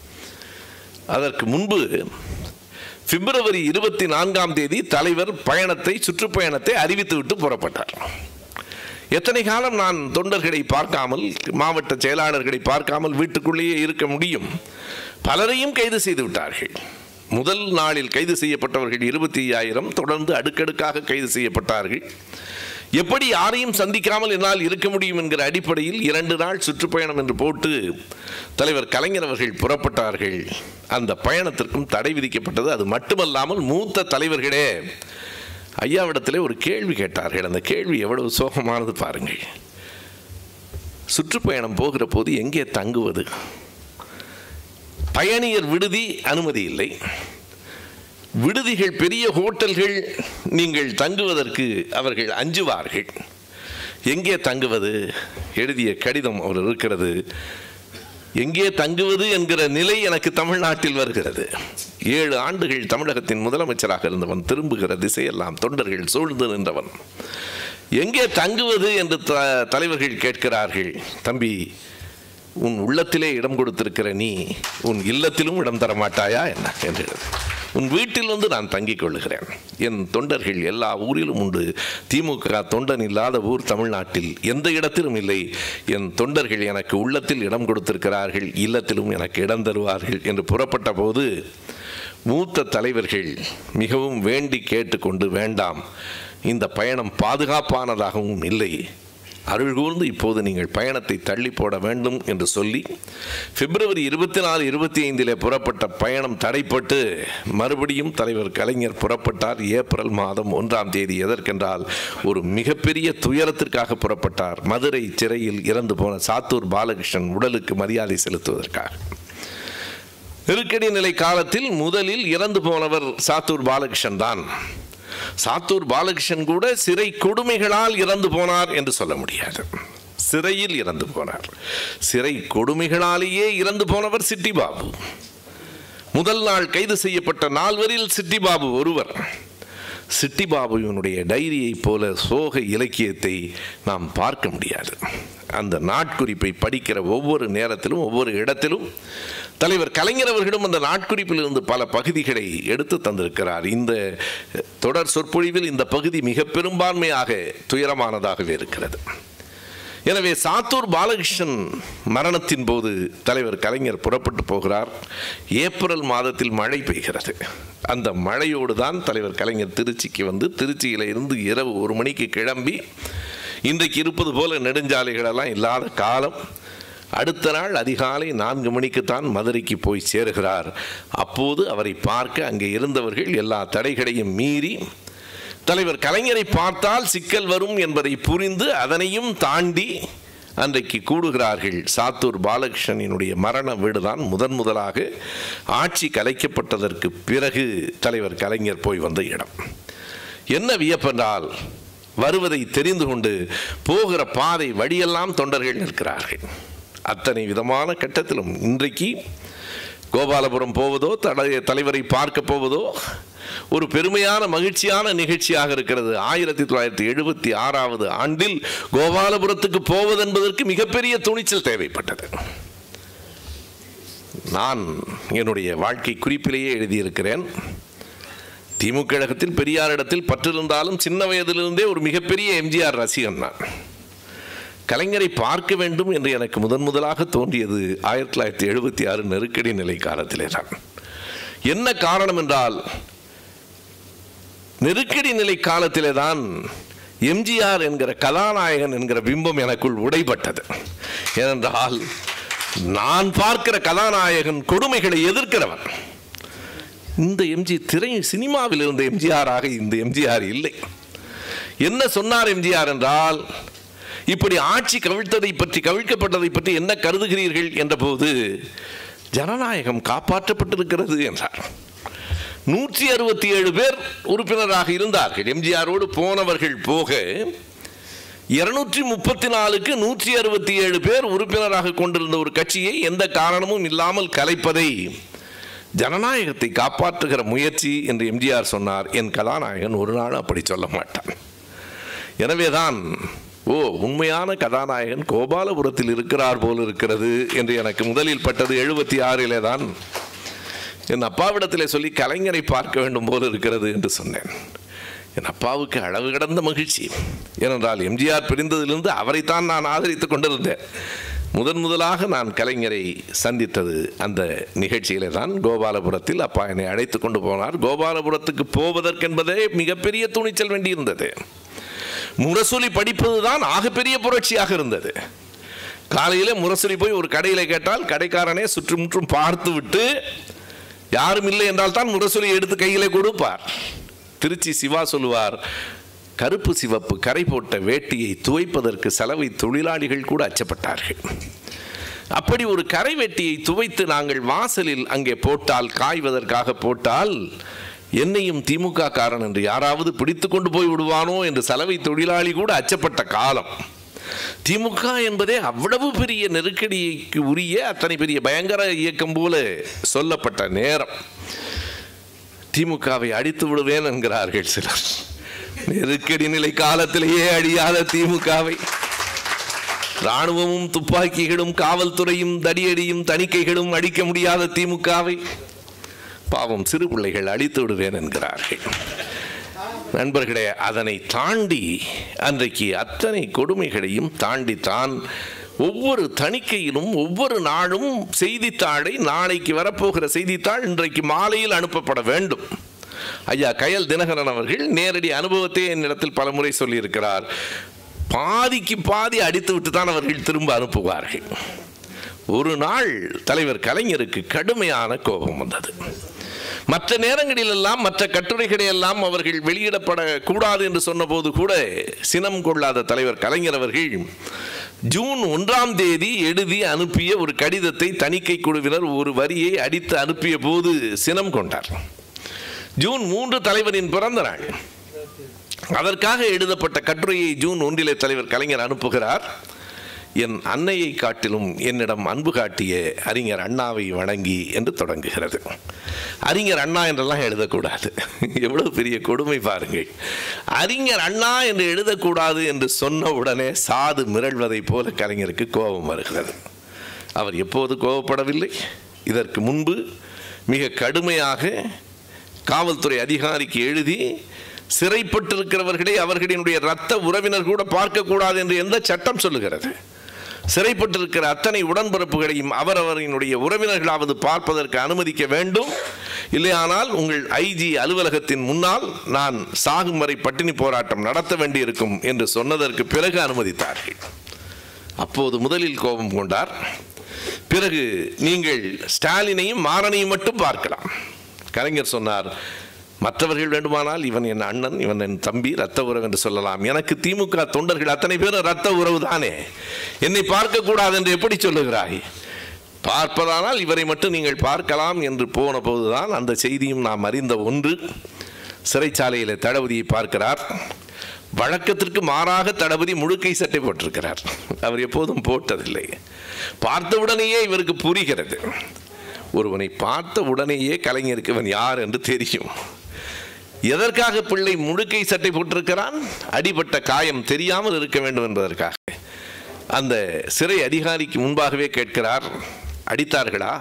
அதற்கு முன்பு பிப்ரவரி இருபத்தி நான்காம் தேதி தலைவர் பயணத்தை சுற்றுப்பயணத்தை அறிவித்துவிட்டு புறப்பட்டார் எத்தனை காலம் நான் தொண்டர்களை பார்க்காமல் மாவட்ட செயலாளர்களை பார்க்காமல் வீட்டுக்குள்ளேயே இருக்க முடியும் பலரையும் கைது செய்து விட்டார்கள் முதல் நாளில் கைது செய்யப்பட்டவர்கள் இருபத்தி ஐயாயிரம் தொடர்ந்து அடுக்கடுக்காக கைது செய்யப்பட்டார்கள் எப்படி யாரையும் சந்திக்காமல் என்னால் இருக்க முடியும் என்கிற அடிப்படையில் இரண்டு நாள் சுற்றுப்பயணம் என்று போட்டு தலைவர் கலைஞர் அவர்கள் புறப்பட்டார்கள் அந்த பயணத்திற்கும் தடை விதிக்கப்பட்டது அது மட்டுமல்லாமல் மூத்த தலைவர்களே ஐயாவிடத்திலே ஒரு கேள்வி கேட்டார்கள் அந்த கேள்வி எவ்வளவு சோகமானது பாருங்கள் சுற்றுப்பயணம் போகிற போது எங்கே தங்குவது பயணியர் விடுதி அனுமதி இல்லை விடுதிகள் பெரிய ஹோட்டல்கள் நீங்கள் தங்குவதற்கு அவர்கள் அஞ்சுவார்கள் எங்கே தங்குவது எழுதிய கடிதம் அவர் இருக்கிறது எங்கே தங்குவது என்கிற நிலை எனக்கு தமிழ்நாட்டில் வருகிறது ஏழு ஆண்டுகள் தமிழகத்தின் முதலமைச்சராக இருந்தவன் திரும்புகிற திசையெல்லாம் தொண்டர்கள் சூழ்ந்து நின்றவன் எங்கே தங்குவது என்று த தலைவர்கள் கேட்கிறார்கள் தம்பி உன் உள்ளத்திலே இடம் கொடுத்திருக்கிற நீ உன் இல்லத்திலும் இடம் தர மாட்டாயா என்ன என்கிறது உன் வீட்டில் வந்து நான் தங்கிக் கொள்ளுகிறேன் என் தொண்டர்கள் எல்லா ஊரிலும் உண்டு திமுக தொண்டன் இல்லாத ஊர் தமிழ்நாட்டில் எந்த இடத்திலும் இல்லை என் தொண்டர்கள் எனக்கு உள்ளத்தில் இடம் கொடுத்திருக்கிறார்கள் இல்லத்திலும் எனக்கு இடம் தருவார்கள் என்று புறப்பட்ட போது மூத்த தலைவர்கள் மிகவும் வேண்டி கேட்டுக்கொண்டு வேண்டாம் இந்த பயணம் பாதுகாப்பானதாகவும் இல்லை அருள் கூர்ந்து இப்போது நீங்கள் பயணத்தை தள்ளி போட வேண்டும் என்று சொல்லி பிப்ரவரி இருபத்தி நாலு இருபத்தி ஐந்திலே புறப்பட்ட பயணம் தடைப்பட்டு மறுபடியும் தலைவர் கலைஞர் புறப்பட்டார் ஏப்ரல் மாதம் ஒன்றாம் தேதி எதற்கென்றால் ஒரு மிகப்பெரிய துயரத்திற்காக புறப்பட்டார் மதுரை சிறையில் இறந்து போன சாத்தூர் பாலகிருஷ்ணன் உடலுக்கு மரியாதை செலுத்துவதற்காக நெருக்கடி நிலை காலத்தில் முதலில் இறந்து போனவர் சாத்தூர் பாலகிருஷ்ணன் தான் சாத்தூர் பாலகிருஷ்ணன் கூட சிறை கொடுமைகளால் இறந்து போனார் என்று சொல்ல முடியாது சிறையில் இறந்து போனார் சிறை கொடுமைகளாலேயே இறந்து போனவர் சிட்டிபாபு முதல் நாள் கைது செய்யப்பட்ட நால்வரில் சிட்டிபாபு ஒருவர் சிட்டிபாபுவினுடைய டைரியைப் போல சோக இலக்கியத்தை நாம் பார்க்க முடியாது அந்த நாட்குறிப்பை படிக்கிற ஒவ்வொரு நேரத்திலும் ஒவ்வொரு இடத்திலும் தலைவர் கலைஞர் அவர்களும் அந்த நாட்குறிப்பில் இருந்து பல பகுதிகளை எடுத்து தந்திருக்கிறார் இந்த தொடர் சொற்பொழிவில் இந்த பகுதி மிக பெரும்பான்மையாக துயரமானதாகவே இருக்கிறது எனவே சாத்தூர் பாலகிருஷ்ணன் மரணத்தின் போது தலைவர் கலைஞர் புறப்பட்டு போகிறார் ஏப்ரல் மாதத்தில் மழை பெய்கிறது அந்த மழையோடு தான் தலைவர் கலைஞர் திருச்சிக்கு வந்து திருச்சியில் இருந்து இரவு ஒரு மணிக்கு கிளம்பி இன்றைக்கு இருப்பது போல நெடுஞ்சாலைகளெல்லாம் இல்லாத காலம் அடுத்த நாள் அதிகாலை நான்கு மணிக்குத்தான் மதுரைக்கு போய் சேருகிறார் அப்போது அவரை பார்க்க அங்கே இருந்தவர்கள் எல்லா தடைகளையும் மீறி தலைவர் கலைஞரை பார்த்தால் சிக்கல் வரும் என்பதை புரிந்து அதனையும் தாண்டி அன்றைக்கு கூடுகிறார்கள் சாத்தூர் பாலகிருஷ்ணனினுடைய மரண வீடுதான் முதன் முதலாக ஆட்சி கலைக்கப்பட்டதற்கு பிறகு தலைவர் கலைஞர் போய் வந்த இடம் என்ன வியப்பென்றால் வருவதை தெரிந்து கொண்டு போகிற பாதை வழியெல்லாம் தொண்டர்கள் நிற்கிறார்கள் அத்தனை விதமான கட்டத்திலும் இன்றைக்கு கோபாலபுரம் போவதோ தலை தலைவரை பார்க்க போவதோ ஒரு பெருமையான மகிழ்ச்சியான நிகழ்ச்சியாக இருக்கிறது ஆயிரத்தி தொள்ளாயிரத்தி எழுபத்தி ஆறாவது ஆண்டில் கோபாலபுரத்துக்கு போவதென்பதற்கு மிகப்பெரிய துணிச்சல் தேவைப்பட்டது நான் என்னுடைய வாழ்க்கை குறிப்பிலேயே எழுதியிருக்கிறேன் திமுக கழகத்தில் பெரியாரிடத்தில் பற்றிருந்தாலும் சின்ன வயதிலிருந்தே ஒரு மிகப்பெரிய எம்ஜிஆர் ரசிகன் நான் கலைஞரை பார்க்க வேண்டும் என்று எனக்கு முதன் முதலாக தோன்றியது ஆயிரத்தி தொள்ளாயிரத்தி எழுபத்தி ஆறு நெருக்கடி நிலை காலத்திலே தான் என்ன காரணம் என்றால் நெருக்கடி நிலை காலத்திலே தான் எம்ஜிஆர் என்கிற கதாநாயகன் என்கிற பிம்பம் எனக்குள் உடைப்பட்டது ஏனென்றால் நான் பார்க்கிற கதாநாயகன் கொடுமைகளை எதிர்க்கிறவன் இந்த எம்ஜி திரை சினிமாவில் இருந்த எம்ஜிஆராக இந்த எம்ஜிஆர் இல்லை என்ன சொன்னார் எம்ஜிஆர் என்றால் இப்படி ஆட்சி கவிழ்த்ததை பற்றி கவிழ்க்கப்பட்டதை பற்றி என்ன கருதுகிறீர்கள் என்றபோது ஜனநாயகம் காப்பாற்றப்பட்டிருக்கிறது என்றார் நூற்றி அறுபத்தி ஏழு பேர் உறுப்பினராக இருந்தார்கள் எம்ஜிஆரோடு போனவர்கள் போக இருநூற்றி முப்பத்தி நாலுக்கு நூற்றி அறுபத்தி ஏழு பேர் உறுப்பினராக கொண்டிருந்த ஒரு கட்சியை எந்த காரணமும் இல்லாமல் கலைப்பதை ஜனநாயகத்தை காப்பாற்றுகிற முயற்சி என்று எம்ஜிஆர் சொன்னார் என் கதாநாயகன் ஒரு நாள் அப்படி சொல்ல மாட்டான் எனவேதான் ஓ உண்மையான கதாநாயகன் கோபாலபுரத்தில் இருக்கிறார் போல் இருக்கிறது என்று எனக்கு முதலில் பட்டது எழுபத்தி ஆறிலே தான் என் அப்பாவிடத்திலே சொல்லி கலைஞரை பார்க்க வேண்டும் போல் இருக்கிறது என்று சொன்னேன் என் அப்பாவுக்கு அளவு கடந்த மகிழ்ச்சி ஏனென்றால் எம்ஜிஆர் பிரிந்ததிலிருந்து அவரைத்தான் நான் ஆதரித்துக் கொண்டிருந்தேன் முதன் முதலாக நான் கலைஞரை சந்தித்தது அந்த நிகழ்ச்சியிலே தான் கோபாலபுரத்தில் அப்பா என்னை அழைத்து கொண்டு போனார் கோபாலபுரத்துக்கு போவதற்கென்பதே மிகப்பெரிய துணிச்சல் வேண்டியிருந்தது முரசொலி படிப்பது தான் ஆகப்பெரிய புரட்சியாக இருந்தது காலையில் முரசொலி போய் ஒரு கடையில் கேட்டால் கடைக்காரனே சுற்றுமுற்றும் பார்த்து விட்டு யாரும் இல்லை என்றால் தான் முரசொலி எடுத்து கையிலே கொடுப்பார் திருச்சி சிவா சொல்லுவார் கருப்பு சிவப்பு கரை போட்ட வேட்டியை துவைப்பதற்கு செலவை தொழிலாளிகள் கூட அச்சப்பட்டார்கள் அப்படி ஒரு கரை வெட்டியை துவைத்து நாங்கள் வாசலில் அங்கே போட்டால் காய்வதற்காக போட்டால் என்னையும் திமுக காரன் என்று யாராவது பிடித்து கொண்டு போய் விடுவானோ என்று சலவை தொழிலாளி கூட அச்சப்பட்ட காலம் திமுக என்பதே அவ்வளவு பெரிய நெருக்கடிக்கு உரிய அத்தனை பெரிய பயங்கர இயக்கம் போல சொல்லப்பட்ட நேரம் திமுகவை அடித்து விடுவேன் என்கிறார்கள் சிலர் நெருக்கடி நிலை காலத்திலேயே அழியாத திமுகவை ராணுவமும் துப்பாக்கிகளும் காவல்துறையும் தடியடியும் தணிக்கைகளும் அடிக்க முடியாத திமுகவை பாவம் சிறு பிள்ளைகள் அழித்து விடுவேன் என்கிறார்கள் நண்பர்களே அதனை தாண்டி அன்றைக்கு அத்தனை கொடுமைகளையும் தாண்டி தான் ஒவ்வொரு தணிக்கையிலும் ஒவ்வொரு நாளும் செய்தித்தாளை நாளைக்கு வரப்போகிற செய்தித்தாள் இன்றைக்கு மாலையில் அனுப்பப்பட வேண்டும் ஐயா கயல் தினகரன் அவர்கள் நேரடி அனுபவத்தை என்னிடத்தில் பலமுறை சொல்லியிருக்கிறார் பாதிக்கு பாதி அடித்து விட்டு தான் அவர்கள் திரும்ப அனுப்புவார்கள் ஒரு நாள் தலைவர் கலைஞருக்கு கடுமையான கோபம் வந்தது மற்ற நேரங்களில் எல்லாம் மற்ற கட்டுரைகளை எல்லாம் அவர்கள் வெளியிடப்பட கூடாது என்று சொன்னபோது கூட சினம் கொள்ளாத தலைவர் கலைஞர் அவர்கள் ஜூன் ஒன்றாம் தேதி எழுதி அனுப்பிய ஒரு கடிதத்தை தணிக்கை குழுவினர் ஒரு வரியை அடித்து அனுப்பிய போது சினம் கொண்டார் ஜூன் மூன்று தலைவரின் பிறந்த நாள் அதற்காக எழுதப்பட்ட கட்டுரையை ஜூன் ஒன்றிலே தலைவர் கலைஞர் அனுப்புகிறார் என் அன்னையை காட்டிலும் என்னிடம் அன்பு காட்டிய அறிஞர் அண்ணாவை வணங்கி என்று தொடங்குகிறது அறிஞர் அண்ணா என்றெல்லாம் எழுதக்கூடாது எவ்வளவு பெரிய கொடுமை பாருங்கள் அறிஞர் அண்ணா என்று எழுதக்கூடாது என்று சொன்ன உடனே சாது மிரள்வதைப் போல கலைஞருக்கு கோபம் வருகிறது அவர் எப்போது கோபப்படவில்லை இதற்கு முன்பு மிக கடுமையாக காவல்துறை அதிகாரிக்கு எழுதி சிறைப்பட்டிருக்கிறவர்களை அவர்களினுடைய இரத்த உறவினர் கூட பார்க்கக்கூடாது என்று எந்த சட்டம் சொல்லுகிறது சிறைப்பட்டிருக்கிற அத்தனை உடன்பிறப்புகளையும் அவரவரினுடைய உறவினர்களாவது பார்ப்பதற்கு அனுமதிக்க வேண்டும் இல்லையானால் உங்கள் ஐஜி அலுவலகத்தின் முன்னால் நான் சாகும் வரை பட்டினி போராட்டம் நடத்த வேண்டியிருக்கும் என்று சொன்னதற்கு பிறகு அனுமதித்தார்கள் அப்போது முதலில் கோபம் கொண்டார் பிறகு நீங்கள் ஸ்டாலினையும் மாறனையும் மட்டும் பார்க்கலாம் கலைஞர் சொன்னார் மற்றவர்கள் வேண்டுமானால் இவன் என் அண்ணன் இவன் என் தம்பி ரத்த உறவு என்று சொல்லலாம் எனக்கு திமுக தொண்டர்கள் அத்தனை பேரும் ரத்த உறவு தானே என்னை பார்க்கக்கூடாது என்று எப்படி சொல்லுகிறாய் பார்ப்பதானால் இவரை மட்டும் நீங்கள் பார்க்கலாம் என்று போன போதுதான் அந்த செய்தியும் நாம் அறிந்த ஒன்று சிறைச்சாலையில் தளபதியை பார்க்கிறார் வழக்கத்திற்கு மாறாக தளபதி முழுக்கை சட்டை போட்டிருக்கிறார் அவர் எப்போதும் போட்டதில்லை பார்த்தவுடனேயே இவருக்கு புரிகிறது ஒருவனை பார்த்த உடனேயே கலைஞருக்கு இவன் யார் என்று தெரியும் எதற்காக பிள்ளை முழுக்கை சட்டை போட்டிருக்கிறான் அடிபட்ட காயம் தெரியாமல் இருக்க வேண்டும் என்பதற்காக அந்த சிறை அதிகாரிக்கு முன்பாகவே கேட்கிறார் அடித்தார்களா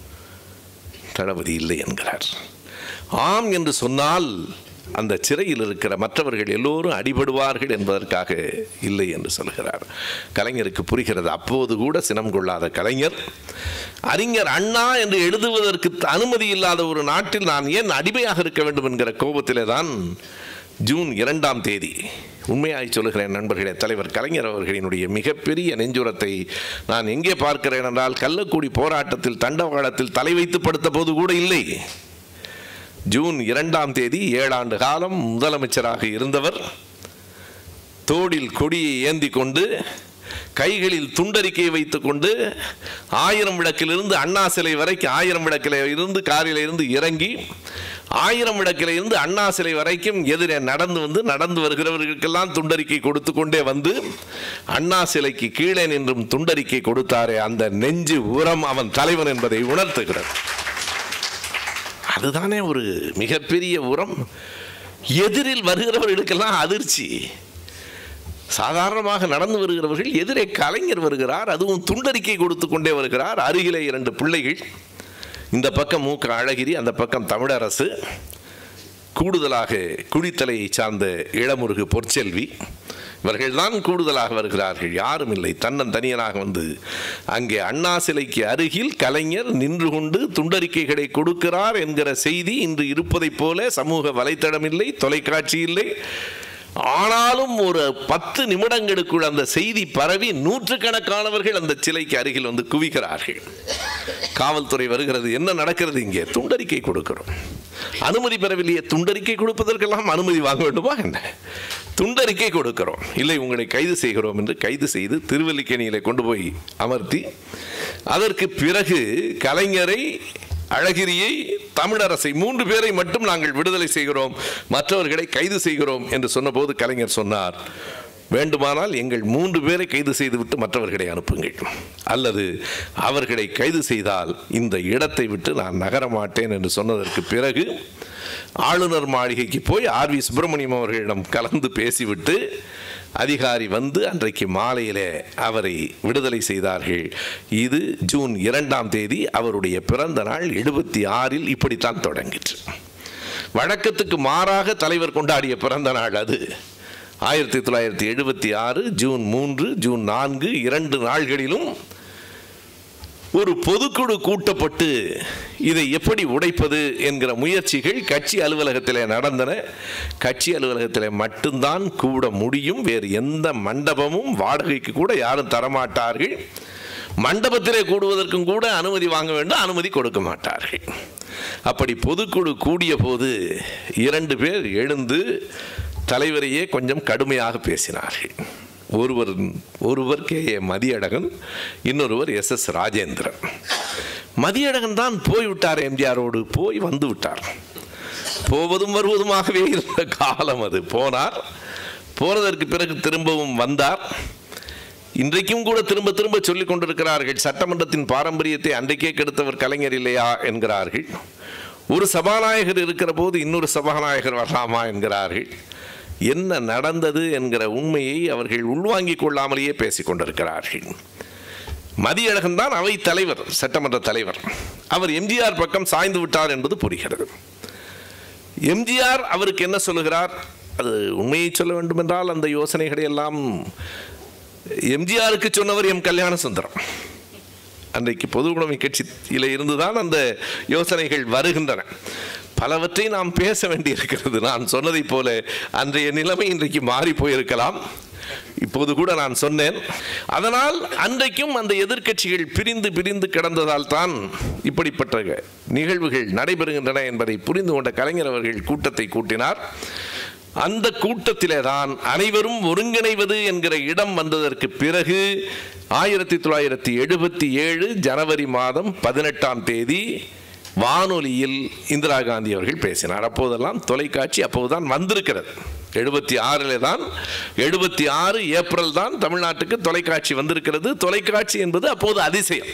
தளபதி இல்லை என்கிறார் ஆம் என்று சொன்னால் அந்த சிறையில் இருக்கிற மற்றவர்கள் எல்லோரும் அடிபடுவார்கள் என்பதற்காக இல்லை என்று சொல்கிறார் கலைஞருக்கு புரிகிறது அப்போது கூட சினம் கொள்ளாத கலைஞர் அறிஞர் அண்ணா என்று எழுதுவதற்கு அனுமதி இல்லாத ஒரு நாட்டில் நான் ஏன் அடிமையாக இருக்க வேண்டும் என்கிற கோபத்திலே தான் ஜூன் இரண்டாம் தேதி உண்மையாய் சொல்லுகிறேன் நண்பர்களே தலைவர் கலைஞர் அவர்களினுடைய மிகப்பெரிய நெஞ்சுரத்தை நான் எங்கே பார்க்கிறேன் என்றால் கள்ளக்குடி போராட்டத்தில் தண்டவாளத்தில் தலை வைத்து படுத்த போது கூட இல்லை ஜூன் இரண்டாம் தேதி ஏழாண்டு காலம் முதலமைச்சராக இருந்தவர் தோடில் கொடியை ஏந்தி கொண்டு கைகளில் துண்டறிக்கையை வைத்துக்கொண்டு ஆயிரம் விளக்கிலிருந்து அண்ணா சிலை வரைக்கும் ஆயிரம் விளக்கில் இருந்து காரில் இருந்து இறங்கி ஆயிரம் விளக்கில் இருந்து அண்ணா சிலை வரைக்கும் எதிரே நடந்து வந்து நடந்து வருகிறவர்களுக்கெல்லாம் துண்டறிக்கை கொடுத்து கொண்டே வந்து அண்ணா சிலைக்கு கீழே நின்றும் துண்டறிக்கை கொடுத்தாரே அந்த நெஞ்சு உரம் அவன் தலைவன் என்பதை உணர்த்துகிறது அதுதானே ஒரு மிகப்பெரிய உரம் எதிரில் வருகிறவர்களுக்கெல்லாம் அதிர்ச்சி சாதாரணமாக நடந்து வருகிறவர்கள் எதிரே கலைஞர் வருகிறார் அதுவும் துண்டறிக்கை கொடுத்து கொண்டே வருகிறார் அருகிலே இரண்டு பிள்ளைகள் இந்த பக்கம் மூக்க அழகிரி அந்த பக்கம் தமிழரசு கூடுதலாக குடித்தலையை சார்ந்த இளமுருகு பொற்செல்வி இவர்கள்தான் கூடுதலாக வருகிறார்கள் யாரும் இல்லை தன்னன் தனியனாக வந்து அங்கே அண்ணா சிலைக்கு அருகில் கலைஞர் நின்று கொண்டு துண்டறிக்கைகளை கொடுக்கிறார் என்கிற செய்தி இன்று இருப்பதைப் போல சமூக வலைத்தளம் இல்லை தொலைக்காட்சி இல்லை ஆனாலும் ஒரு பத்து நிமிடங்களுக்குள் அந்த செய்தி பரவி நூற்றுக்கணக்கானவர்கள் அந்த சிலைக்கு அருகில் வந்து குவிக்கிறார்கள் காவல்துறை வருகிறது என்ன நடக்கிறது இங்கே துண்டறிக்கை கொடுக்கிறோம் அனுமதி பெறவில்லையே துண்டறிக்கை கொடுப்பதற்கெல்லாம் அனுமதி வாங்க வேண்டுமா என்ன துண்டறிக்கை கொடுக்கிறோம் இல்லை உங்களை கைது செய்கிறோம் என்று கைது செய்து திருவல்லிக்கேணியிலே கொண்டு போய் அமர்த்தி அதற்கு பிறகு கலைஞரை அழகிரியை தமிழரசை மூன்று பேரை மட்டும் நாங்கள் விடுதலை செய்கிறோம் மற்றவர்களை கைது செய்கிறோம் என்று சொன்னபோது கலைஞர் சொன்னார் வேண்டுமானால் எங்கள் மூன்று பேரை கைது செய்துவிட்டு மற்றவர்களை அனுப்புங்கள் அல்லது அவர்களை கைது செய்தால் இந்த இடத்தை விட்டு நான் நகர மாட்டேன் என்று சொன்னதற்கு பிறகு ஆளுநர் மாளிகைக்கு போய் ஆர் வி சுப்பிரமணியம் அவர்களிடம் கலந்து பேசிவிட்டு அதிகாரி வந்து அன்றைக்கு மாலையிலே அவரை விடுதலை செய்தார்கள் இது ஜூன் இரண்டாம் தேதி அவருடைய பிறந்த நாள் எழுபத்தி ஆறில் இப்படித்தான் தொடங்கிற்று வழக்கத்துக்கு மாறாக தலைவர் கொண்டாடிய பிறந்த நாள் அது ஆயிரத்தி தொள்ளாயிரத்தி எழுபத்தி ஆறு ஜூன் மூன்று ஜூன் நான்கு இரண்டு நாள்களிலும் ஒரு பொதுக்குழு கூட்டப்பட்டு இதை எப்படி உடைப்பது என்கிற முயற்சிகள் கட்சி அலுவலகத்தில் நடந்தன கட்சி அலுவலகத்தில் மட்டும்தான் கூட முடியும் வேறு எந்த மண்டபமும் வாடகைக்கு கூட யாரும் தரமாட்டார்கள் மண்டபத்திலே கூடுவதற்கும் கூட அனுமதி வாங்க வேண்டும் அனுமதி கொடுக்க மாட்டார்கள் அப்படி பொதுக்குழு கூடிய போது இரண்டு பேர் எழுந்து தலைவரையே கொஞ்சம் கடுமையாக பேசினார்கள் ஒருவர் ஒருவர் கே ஏ மதியழகன் இன்னொருவர் எஸ் எஸ் ராஜேந்திரன் மதியழகன் தான் போய்விட்டார் எம்ஜிஆரோடு போய் வந்து விட்டார் போவதும் வருவதுமாகவே இருந்த காலம் அது போனார் போனதற்கு பிறகு திரும்பவும் வந்தார் இன்றைக்கும் கூட திரும்ப திரும்ப சொல்லிக் கொண்டிருக்கிறார்கள் சட்டமன்றத்தின் பாரம்பரியத்தை அன்றைக்கே கெடுத்தவர் கலைஞர் இல்லையா என்கிறார்கள் ஒரு சபாநாயகர் இருக்கிற போது இன்னொரு சபாநாயகர் வரலாமா என்கிறார்கள் என்ன நடந்தது என்கிற உண்மையை அவர்கள் உள்வாங்கிக் கொள்ளாமலேயே பேசிக் கொண்டிருக்கிறார்கள் மதியழகன் தான் அவை தலைவர் சட்டமன்ற தலைவர் அவர் எம்ஜிஆர் பக்கம் சாய்ந்து விட்டார் என்பது புரிகிறது எம்ஜிஆர் அவருக்கு என்ன சொல்லுகிறார் அது உண்மையை சொல்ல வேண்டும் என்றால் அந்த யோசனைகளை எல்லாம் எம்ஜிஆருக்கு சொன்னவர் எம் கல்யாண சுந்தரம் அன்றைக்கு பொதுவுடைமை கட்சியில் இருந்துதான் அந்த யோசனைகள் வருகின்றன பலவற்றை நாம் பேச வேண்டியிருக்கிறது நான் சொன்னதைப் போல அன்றைய நிலைமை இன்றைக்கு மாறி போயிருக்கலாம் இப்போது கூட நான் சொன்னேன் அதனால் அன்றைக்கும் அந்த எதிர்க்கட்சிகள் பிரிந்து பிரிந்து கிடந்ததால் தான் இப்படிப்பட்ட நிகழ்வுகள் நடைபெறுகின்றன என்பதை புரிந்து கொண்ட கலைஞர் அவர்கள் கூட்டத்தை கூட்டினார் அந்த கூட்டத்திலே தான் அனைவரும் ஒருங்கிணைவது என்கிற இடம் வந்ததற்கு பிறகு ஆயிரத்தி தொள்ளாயிரத்தி எழுபத்தி ஏழு ஜனவரி மாதம் பதினெட்டாம் தேதி வானொலியில் இந்திரா காந்தி அவர்கள் பேசினார் அப்போதெல்லாம் தொலைக்காட்சி அப்போதுதான் வந்திருக்கிறது எழுபத்தி ஆறில் தான் எழுபத்தி ஆறு ஏப்ரல் தான் தமிழ்நாட்டுக்கு தொலைக்காட்சி வந்திருக்கிறது தொலைக்காட்சி என்பது அப்போது அதிசயம்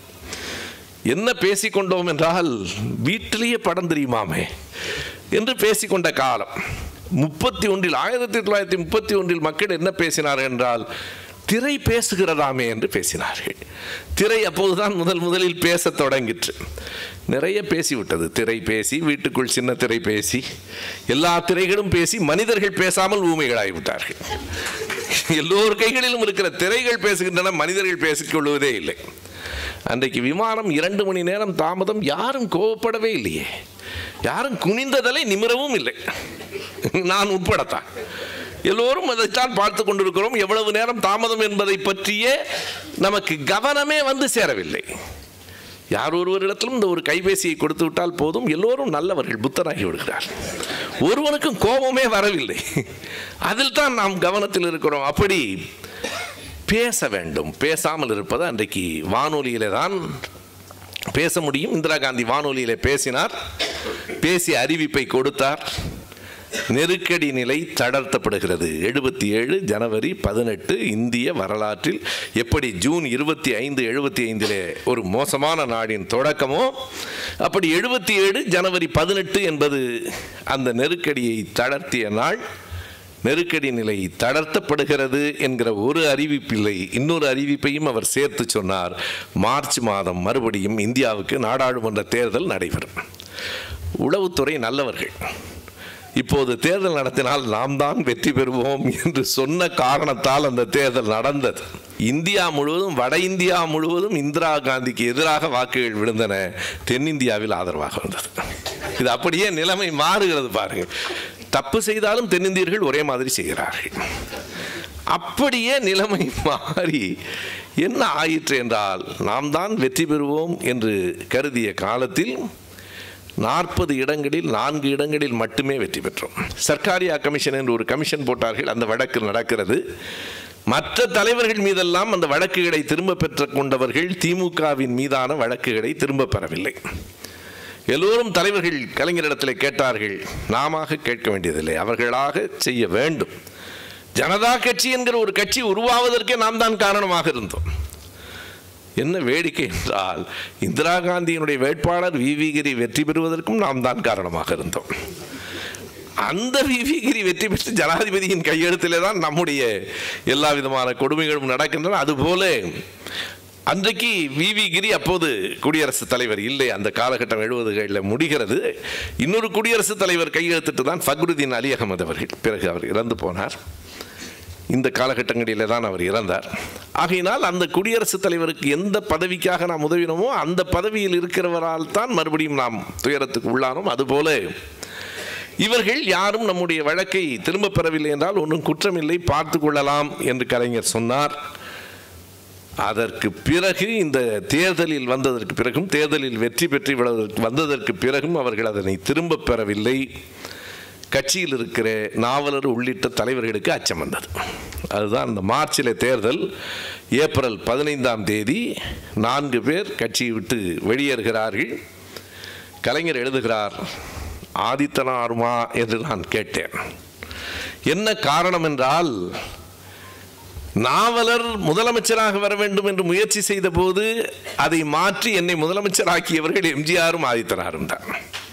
என்ன பேசிக்கொண்டோம் என்றால் வீட்டிலேயே படம் தெரியுமாமே என்று பேசிக்கொண்ட காலம் முப்பத்தி ஒன்றில் ஆயிரத்தி தொள்ளாயிரத்தி முப்பத்தி ஒன்றில் மக்கள் என்ன பேசினார் என்றால் திரை பேசுகிறதாமே என்று பேசினார்கள் திரை அப்போதுதான் முதல் முதலில் பேசத் தொடங்கிற்று நிறைய பேசிவிட்டது திரை பேசி வீட்டுக்குள் சின்ன திரை பேசி எல்லா திரைகளும் பேசி மனிதர்கள் பேசாமல் ஊமைகளாகிவிட்டார்கள் எல்லோர் கைகளிலும் இருக்கிற திரைகள் பேசுகின்றன மனிதர்கள் பேசிக்கொள்வதே இல்லை அன்றைக்கு விமானம் இரண்டு மணி நேரம் தாமதம் யாரும் கோவப்படவே இல்லையே யாரும் குனிந்ததலை நிமிரவும் இல்லை நான் உட்படத்தான் எல்லோரும் அதைத்தான் பார்த்து கொண்டிருக்கிறோம் எவ்வளவு நேரம் தாமதம் என்பதை பற்றிய நமக்கு கவனமே வந்து சேரவில்லை யார் ஒருவரிடத்திலும் இந்த ஒரு கைபேசியை கொடுத்து விட்டால் போதும் எல்லோரும் நல்லவர்கள் புத்தராகி விடுகிறார் ஒருவனுக்கும் கோபமே வரவில்லை அதில் தான் நாம் கவனத்தில் இருக்கிறோம் அப்படி பேச வேண்டும் பேசாமல் இருப்பது அன்றைக்கு வானொலியிலே தான் பேச முடியும் இந்திரா காந்தி வானொலியிலே பேசினார் பேசி அறிவிப்பை கொடுத்தார் நெருக்கடி நிலை தளர்த்தப்படுகிறது எழுபத்தி ஏழு ஜனவரி பதினெட்டு இந்திய வரலாற்றில் எப்படி ஜூன் இருபத்தி ஐந்து எழுபத்தி ஐந்திலே ஒரு மோசமான நாடின் தொடக்கமோ அப்படி எழுபத்தி ஏழு ஜனவரி பதினெட்டு என்பது அந்த நெருக்கடியை தளர்த்திய நாள் நெருக்கடி நிலை தளர்த்தப்படுகிறது என்கிற ஒரு அறிவிப்பில்லை இன்னொரு அறிவிப்பையும் அவர் சேர்த்து சொன்னார் மார்ச் மாதம் மறுபடியும் இந்தியாவுக்கு நாடாளுமன்ற தேர்தல் நடைபெறும் உளவுத்துறை நல்லவர்கள் இப்போது தேர்தல் நடத்தினால் நாம் தான் வெற்றி பெறுவோம் என்று சொன்ன காரணத்தால் அந்த தேர்தல் நடந்தது இந்தியா முழுவதும் வட இந்தியா முழுவதும் இந்திரா காந்திக்கு எதிராக வாக்குகள் விழுந்தன தென்னிந்தியாவில் ஆதரவாக வந்தது இது அப்படியே நிலைமை மாறுகிறது பாருங்க தப்பு செய்தாலும் தென்னிந்தியர்கள் ஒரே மாதிரி செய்கிறார்கள் அப்படியே நிலைமை மாறி என்ன ஆயிற்று என்றால் நாம் தான் வெற்றி பெறுவோம் என்று கருதிய காலத்தில் நாற்பது இடங்களில் நான்கு இடங்களில் மட்டுமே வெற்றி பெற்றோம் சர்க்காரியா கமிஷன் என்று ஒரு கமிஷன் போட்டார்கள் அந்த வழக்கு நடக்கிறது மற்ற தலைவர்கள் மீதெல்லாம் அந்த வழக்குகளை திரும்ப பெற்று கொண்டவர்கள் திமுகவின் மீதான வழக்குகளை திரும்ப பெறவில்லை எல்லோரும் தலைவர்கள் கலைஞரிடத்தில் கேட்டார்கள் நாம கேட்க வேண்டியதில்லை அவர்களாக செய்ய வேண்டும் ஜனதா கட்சி என்கிற ஒரு கட்சி உருவாவதற்கே நாம் தான் காரணமாக இருந்தோம் என்ன வேடிக்கை என்றால் இந்திரா காந்தியினுடைய வேட்பாளர் விவி கிரி வெற்றி பெறுவதற்கும் நாம் தான் காரணமாக இருந்தோம் அந்த விவி கிரி வெற்றி பெற்று ஜனாதிபதியின் கையெழுத்திலே தான் நம்முடைய எல்லா விதமான கொடுமைகளும் நடக்கின்றன அதுபோல அன்றைக்கு விவி கிரி அப்போது குடியரசுத் தலைவர் இல்லை அந்த காலகட்டம் எழுபதுகளில் முடிகிறது இன்னொரு குடியரசுத் தலைவர் கையெழுத்திட்டு தான் ஃபக்ருதீன் அலி அகமது அவர்கள் பிறகு அவர் இறந்து போனார் இந்த காலகட்டங்களிலே தான் அவர் இறந்தார் ஆகையினால் அந்த குடியரசுத் தலைவருக்கு எந்த பதவிக்காக நாம் உதவினோமோ அந்த பதவியில் இருக்கிறவரால் தான் மறுபடியும் நாம் துயரத்துக்கு உள்ளானோம் அதுபோல இவர்கள் யாரும் நம்முடைய வழக்கை திரும்ப பெறவில்லை என்றால் ஒன்றும் குற்றமில்லை பார்த்து கொள்ளலாம் என்று கலைஞர் சொன்னார் அதற்கு பிறகு இந்த தேர்தலில் வந்ததற்கு பிறகும் தேர்தலில் வெற்றி பெற்று விடுவதற்கு வந்ததற்கு பிறகும் அவர்கள் அதனை திரும்ப பெறவில்லை கட்சியில் இருக்கிற நாவலர் உள்ளிட்ட தலைவர்களுக்கு அச்சம் வந்தது அதுதான் அந்த மார்ச்சில் தேர்தல் ஏப்ரல் பதினைந்தாம் தேதி நான்கு பேர் கட்சியை விட்டு வெளியேறுகிறார்கள் கலைஞர் எழுதுகிறார் ஆதித்தனாருமா என்று நான் கேட்டேன் என்ன காரணம் என்றால் நாவலர் முதலமைச்சராக வர வேண்டும் என்று முயற்சி செய்த போது அதை மாற்றி என்னை முதலமைச்சராக்கியவர்கள் எம்ஜிஆரும் ஆதித்தனாரும் தான்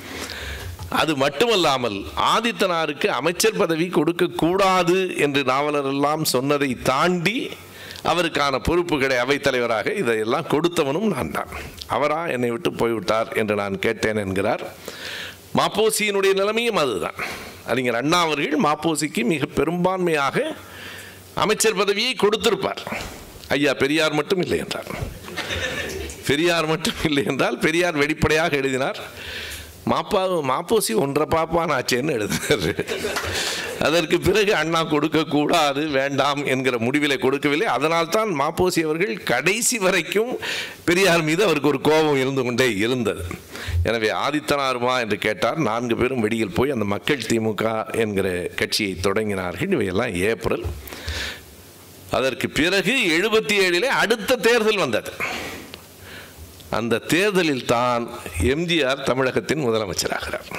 அது மட்டுமல்லாமல் ஆதித்தனாருக்கு அமைச்சர் பதவி கொடுக்க கூடாது என்று நாவலர் எல்லாம் சொன்னதை தாண்டி அவருக்கான பொறுப்புகளை அவைத்தலைவராக இதையெல்லாம் கொடுத்தவனும் நான் தான் அவரா என்னை விட்டு போய்விட்டார் என்று நான் கேட்டேன் என்கிறார் மாப்போசியினுடைய நிலைமையும் அதுதான் அறிஞர் அண்ணா அவர்கள் மாப்போசிக்கு மிக பெரும்பான்மையாக அமைச்சர் பதவியை கொடுத்திருப்பார் ஐயா பெரியார் மட்டும் இல்லை என்றார் பெரியார் மட்டும் இல்லை என்றால் பெரியார் வெளிப்படையாக எழுதினார் மாப்பா மாப்போசி ஒன்றரை பாப்பான் ஆச்சேன்னு எழுதினார் அதற்கு பிறகு அண்ணா கொடுக்கக்கூடாது வேண்டாம் என்கிற முடிவில் கொடுக்கவில்லை அதனால் தான் மாப்போசி அவர்கள் கடைசி வரைக்கும் பெரியார் மீது அவருக்கு ஒரு கோபம் இருந்து கொண்டே இருந்தது எனவே ஆதித்தனாருமா என்று கேட்டார் நான்கு பேரும் வெளியில் போய் அந்த மக்கள் திமுக என்கிற கட்சியை தொடங்கினார்கள் இவையெல்லாம் ஏப்ரல் அதற்கு பிறகு எழுபத்தி ஏழிலே அடுத்த தேர்தல் வந்தது அந்த தேர்தலில் தான் எம்ஜிஆர் தமிழகத்தின் முதலமைச்சராகிறார்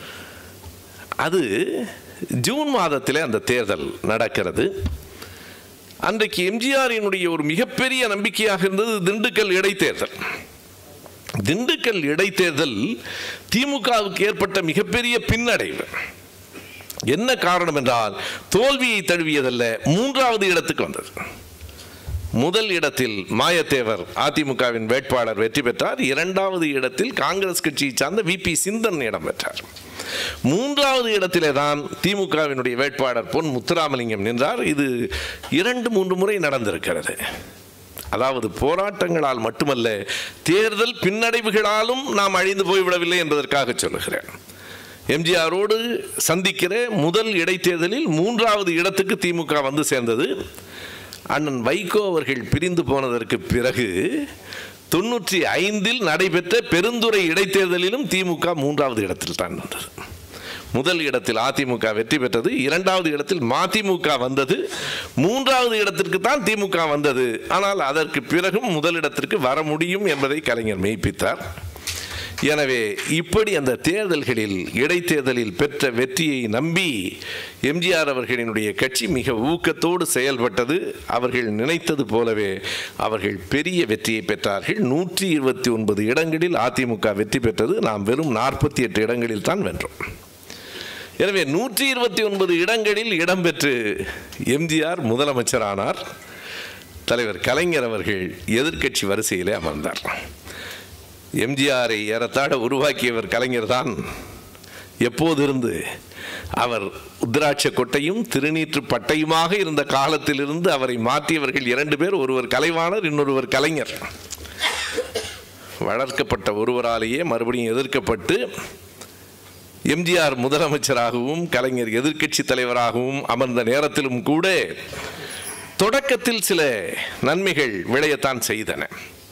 அது ஜூன் மாதத்திலே அந்த தேர்தல் நடக்கிறது அன்றைக்கு எம்ஜிஆரினுடைய ஒரு மிகப்பெரிய நம்பிக்கையாக இருந்தது திண்டுக்கல் இடைத்தேர்தல் திண்டுக்கல் இடைத்தேர்தல் திமுகவுக்கு ஏற்பட்ட மிகப்பெரிய பின்னடைவு என்ன காரணம் என்றால் தோல்வியை தழுவியதல்ல மூன்றாவது இடத்துக்கு வந்தது முதல் இடத்தில் மாயத்தேவர் அதிமுகவின் வேட்பாளர் வெற்றி பெற்றார் இரண்டாவது இடத்தில் காங்கிரஸ் கட்சியை சார்ந்த வி பி சிந்தன் இடம் பெற்றார் மூன்றாவது இடத்திலே தான் திமுகவினுடைய வேட்பாளர் பொன் முத்துராமலிங்கம் நின்றார் இது இரண்டு மூன்று முறை நடந்திருக்கிறது அதாவது போராட்டங்களால் மட்டுமல்ல தேர்தல் பின்னடைவுகளாலும் நாம் அழிந்து போய்விடவில்லை என்பதற்காக சொல்லுகிறேன் எம்ஜிஆரோடு சந்திக்கிற முதல் இடைத்தேர்தலில் மூன்றாவது இடத்துக்கு திமுக வந்து சேர்ந்தது அண்ணன் வைகோ அவர்கள் பிரிந்து போனதற்கு பிறகு தொண்ணூற்றி ஐந்தில் நடைபெற்ற பெருந்துறை இடைத்தேர்தலிலும் திமுக மூன்றாவது இடத்தில் தான் வந்தது முதல் இடத்தில் அதிமுக வெற்றி பெற்றது இரண்டாவது இடத்தில் மதிமுக வந்தது மூன்றாவது இடத்திற்கு தான் திமுக வந்தது ஆனால் அதற்கு பிறகும் முதலிடத்திற்கு வர முடியும் என்பதை கலைஞர் மெய்ப்பித்தார் எனவே இப்படி அந்த தேர்தல்களில் இடைத்தேர்தலில் பெற்ற வெற்றியை நம்பி எம்ஜிஆர் அவர்களினுடைய கட்சி மிக ஊக்கத்தோடு செயல்பட்டது அவர்கள் நினைத்தது போலவே அவர்கள் பெரிய வெற்றியை பெற்றார்கள் நூற்றி இருபத்தி ஒன்பது இடங்களில் அதிமுக வெற்றி பெற்றது நாம் வெறும் நாற்பத்தி எட்டு இடங்களில் தான் வென்றோம் எனவே நூற்றி இருபத்தி ஒன்பது இடங்களில் இடம்பெற்று எம்ஜிஆர் முதலமைச்சரானார் தலைவர் கலைஞர் அவர்கள் எதிர்க்கட்சி வரிசையிலே அமர்ந்தார் எம்ஜிஆரை ஏறத்தாழ உருவாக்கியவர் கலைஞர் தான் எப்போதிருந்து அவர் உத்ராட்ச கொட்டையும் திருநீற்று பட்டையுமாக இருந்த காலத்திலிருந்து அவரை மாற்றியவர்கள் இரண்டு பேர் ஒருவர் கலைவாணர் இன்னொருவர் கலைஞர் வளர்க்கப்பட்ட ஒருவராலேயே மறுபடியும் எதிர்க்கப்பட்டு எம்ஜிஆர் முதலமைச்சராகவும் கலைஞர் எதிர்க்கட்சி தலைவராகவும் அமர்ந்த நேரத்திலும் கூட தொடக்கத்தில் சில நன்மைகள் விளையத்தான் செய்தன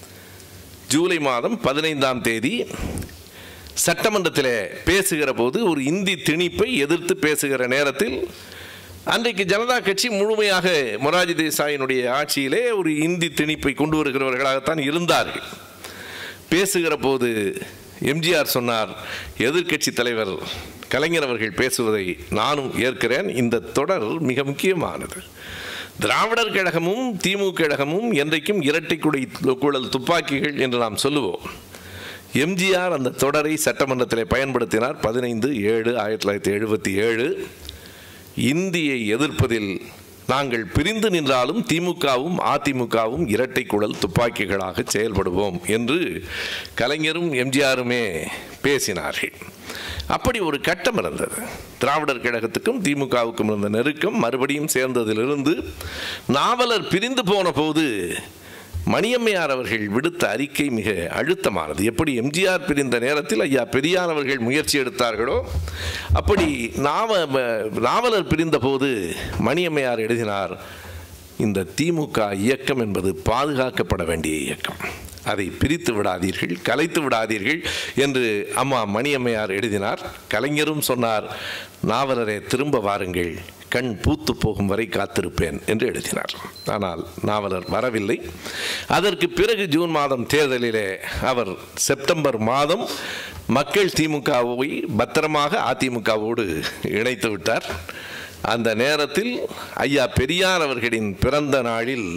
ஜூலை மாதம் பதினைந்தாம் தேதி சட்டமன்றத்தில் பேசுகிற போது ஒரு இந்தி திணிப்பை எதிர்த்து பேசுகிற நேரத்தில் அன்றைக்கு ஜனதா கட்சி முழுமையாக மொராஜி தேசாயினுடைய ஆட்சியிலே ஒரு இந்தி திணிப்பை கொண்டு வருகிறவர்களாகத்தான் இருந்தார்கள் பேசுகிற போது எம்ஜிஆர் சொன்னார் எதிர்க்கட்சி தலைவர் கலைஞர் அவர்கள் பேசுவதை நானும் ஏற்கிறேன் இந்த தொடர் மிக முக்கியமானது திராவிடர் கழகமும் திமுக கழகமும் என்றைக்கும் இரட்டை குடை குழல் துப்பாக்கிகள் என்று நாம் சொல்லுவோம் எம்ஜிஆர் அந்த தொடரை சட்டமன்றத்தில் பயன்படுத்தினார் பதினைந்து ஏழு ஆயிரத்தி தொள்ளாயிரத்தி எழுபத்தி ஏழு இந்தியை எதிர்ப்பதில் நாங்கள் பிரிந்து நின்றாலும் திமுகவும் அதிமுகவும் இரட்டை குழல் துப்பாக்கிகளாக செயல்படுவோம் என்று கலைஞரும் எம்ஜிஆருமே பேசினார்கள் அப்படி ஒரு கட்டம் இருந்தது திராவிடர் கழகத்துக்கும் திமுகவுக்கும் இருந்த நெருக்கம் மறுபடியும் சேர்ந்ததிலிருந்து நாவலர் பிரிந்து போன போது மணியம்மையார் அவர்கள் விடுத்த அறிக்கை மிக அழுத்தமானது எப்படி எம்ஜிஆர் பிரிந்த நேரத்தில் ஐயா பெரியார் அவர்கள் முயற்சி எடுத்தார்களோ அப்படி நாவ நாவலர் பிரிந்த போது மணியம்மையார் எழுதினார் இந்த திமுக இயக்கம் என்பது பாதுகாக்கப்பட வேண்டிய இயக்கம் அதை பிரித்து விடாதீர்கள் கலைத்து விடாதீர்கள் என்று அம்மா மணியம்மையார் எழுதினார் கலைஞரும் சொன்னார் நாவலரே திரும்ப வாருங்கள் கண் பூத்து போகும் வரை காத்திருப்பேன் என்று எழுதினார் ஆனால் நாவலர் வரவில்லை அதற்கு பிறகு ஜூன் மாதம் தேர்தலிலே அவர் செப்டம்பர் மாதம் மக்கள் திமுகவை பத்திரமாக அதிமுகவோடு இணைத்து விட்டார் அந்த நேரத்தில் ஐயா பெரியார் அவர்களின் பிறந்த நாளில்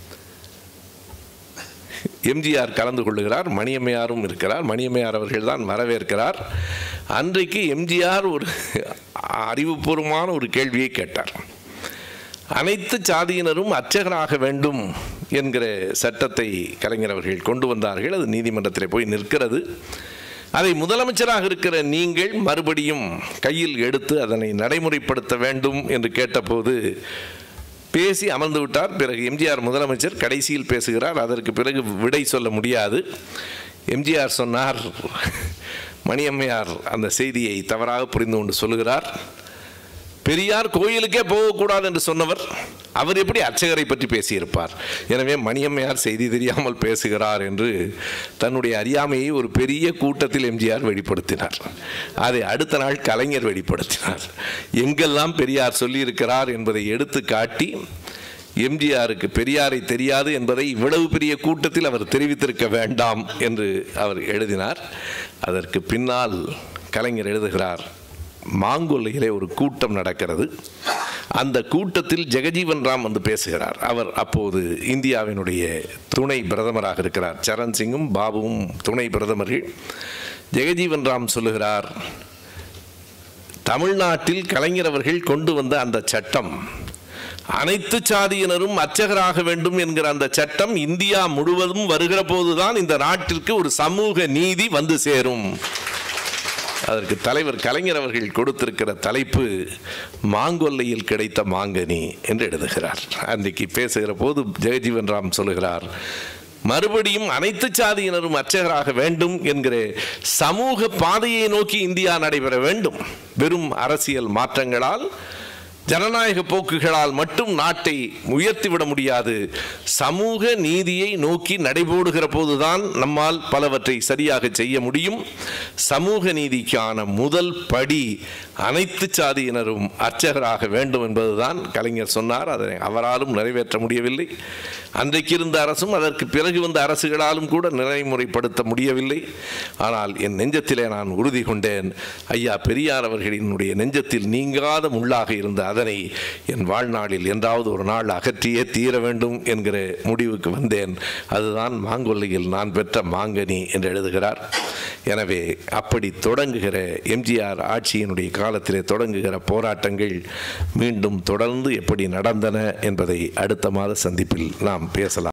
எம்ஜிஆர் கலந்து கொள்ளுகிறார் மணியம்மையாரும் இருக்கிறார் மணியம்மையார் அவர்கள் தான் வரவேற்கிறார் அன்றைக்கு எம்ஜிஆர் ஒரு அறிவுபூர்வமான ஒரு கேள்வியை கேட்டார் அனைத்து சாதியினரும் அர்ச்சகராக வேண்டும் என்கிற சட்டத்தை கலைஞர் அவர்கள் கொண்டு வந்தார்கள் அது நீதிமன்றத்தில் போய் நிற்கிறது அதை முதலமைச்சராக இருக்கிற நீங்கள் மறுபடியும் கையில் எடுத்து அதனை நடைமுறைப்படுத்த வேண்டும் என்று கேட்டபோது பேசி அமர்ந்து விட்டார் பிறகு எம்ஜிஆர் முதலமைச்சர் கடைசியில் பேசுகிறார் அதற்கு பிறகு விடை சொல்ல முடியாது எம்ஜிஆர் சொன்னார் மணியம்மையார் அந்த செய்தியை தவறாக புரிந்து கொண்டு சொல்லுகிறார் பெரியார் கோயிலுக்கே போகக்கூடாது என்று சொன்னவர் அவர் எப்படி அர்ச்சகரை பற்றி பேசியிருப்பார் எனவே மணியம்மையார் செய்தி தெரியாமல் பேசுகிறார் என்று தன்னுடைய அறியாமையை ஒரு பெரிய கூட்டத்தில் எம்ஜிஆர் வெளிப்படுத்தினார் அதை அடுத்த நாள் கலைஞர் வெளிப்படுத்தினார் எங்கெல்லாம் பெரியார் சொல்லியிருக்கிறார் என்பதை எடுத்து காட்டி எம்ஜிஆருக்கு பெரியாரை தெரியாது என்பதை இவ்வளவு பெரிய கூட்டத்தில் அவர் தெரிவித்திருக்க வேண்டாம் என்று அவர் எழுதினார் அதற்கு பின்னால் கலைஞர் எழுதுகிறார் மாங்கொல்லையிலே ஒரு கூட்டம் நடக்கிறது அந்த கூட்டத்தில் ஜெகஜீவன் ராம் வந்து பேசுகிறார் அவர் அப்போது இந்தியாவினுடைய துணை பிரதமராக இருக்கிறார் சரண் சிங்கும் பாபுவும் துணை பிரதமர்கள் ஜெகஜீவன் ராம் சொல்லுகிறார் தமிழ்நாட்டில் கலைஞர் அவர்கள் கொண்டு வந்த அந்த சட்டம் அனைத்து சாதியினரும் அர்ச்சகராக வேண்டும் என்கிற அந்த சட்டம் இந்தியா முழுவதும் வருகிற போதுதான் இந்த நாட்டிற்கு ஒரு சமூக நீதி வந்து சேரும் அதற்கு தலைவர் கலைஞர் அவர்கள் கொடுத்திருக்கிற தலைப்பு மாங்கொல்லையில் கிடைத்த மாங்கனி என்று எழுதுகிறார் அன்றைக்கு பேசுகிற போது ஜெயஜீவன் ராம் சொல்லுகிறார் மறுபடியும் அனைத்து சாதியினரும் அர்ச்சகராக வேண்டும் என்கிற சமூக பாதையை நோக்கி இந்தியா நடைபெற வேண்டும் வெறும் அரசியல் மாற்றங்களால் ஜனநாயக போக்குகளால் மட்டும் நாட்டை உயர்த்திவிட முடியாது சமூக நீதியை நோக்கி நடைபோடுகிற போதுதான் நம்மால் பலவற்றை சரியாக செய்ய முடியும் சமூக நீதிக்கான முதல் படி அனைத்து சாதியினரும் அர்ச்சகராக வேண்டும் என்பதுதான் கலைஞர் சொன்னார் அதை அவராலும் நிறைவேற்ற முடியவில்லை அன்றைக்கு இருந்த அரசும் அதற்கு பிறகு வந்த அரசுகளாலும் கூட நடைமுறைப்படுத்த முடியவில்லை ஆனால் என் நெஞ்சத்திலே நான் உறுதி கொண்டேன் ஐயா பெரியார் அவர்களினுடைய நெஞ்சத்தில் நீங்காத முள்ளாக இருந்த அதனை என் வாழ்நாளில் என்றாவது ஒரு நாள் அகற்றியே தீர வேண்டும் என்கிற முடிவுக்கு வந்தேன் அதுதான் மாங்கொல்லையில் நான் பெற்ற மாங்கனி என்று எழுதுகிறார் எனவே அப்படி தொடங்குகிற எம்ஜிஆர் ஆட்சியினுடைய காலத்திலே தொடங்குகிற போராட்டங்கள் மீண்டும் தொடர்ந்து எப்படி நடந்தன என்பதை அடுத்த மாத சந்திப்பில் நாம் பேசலாம்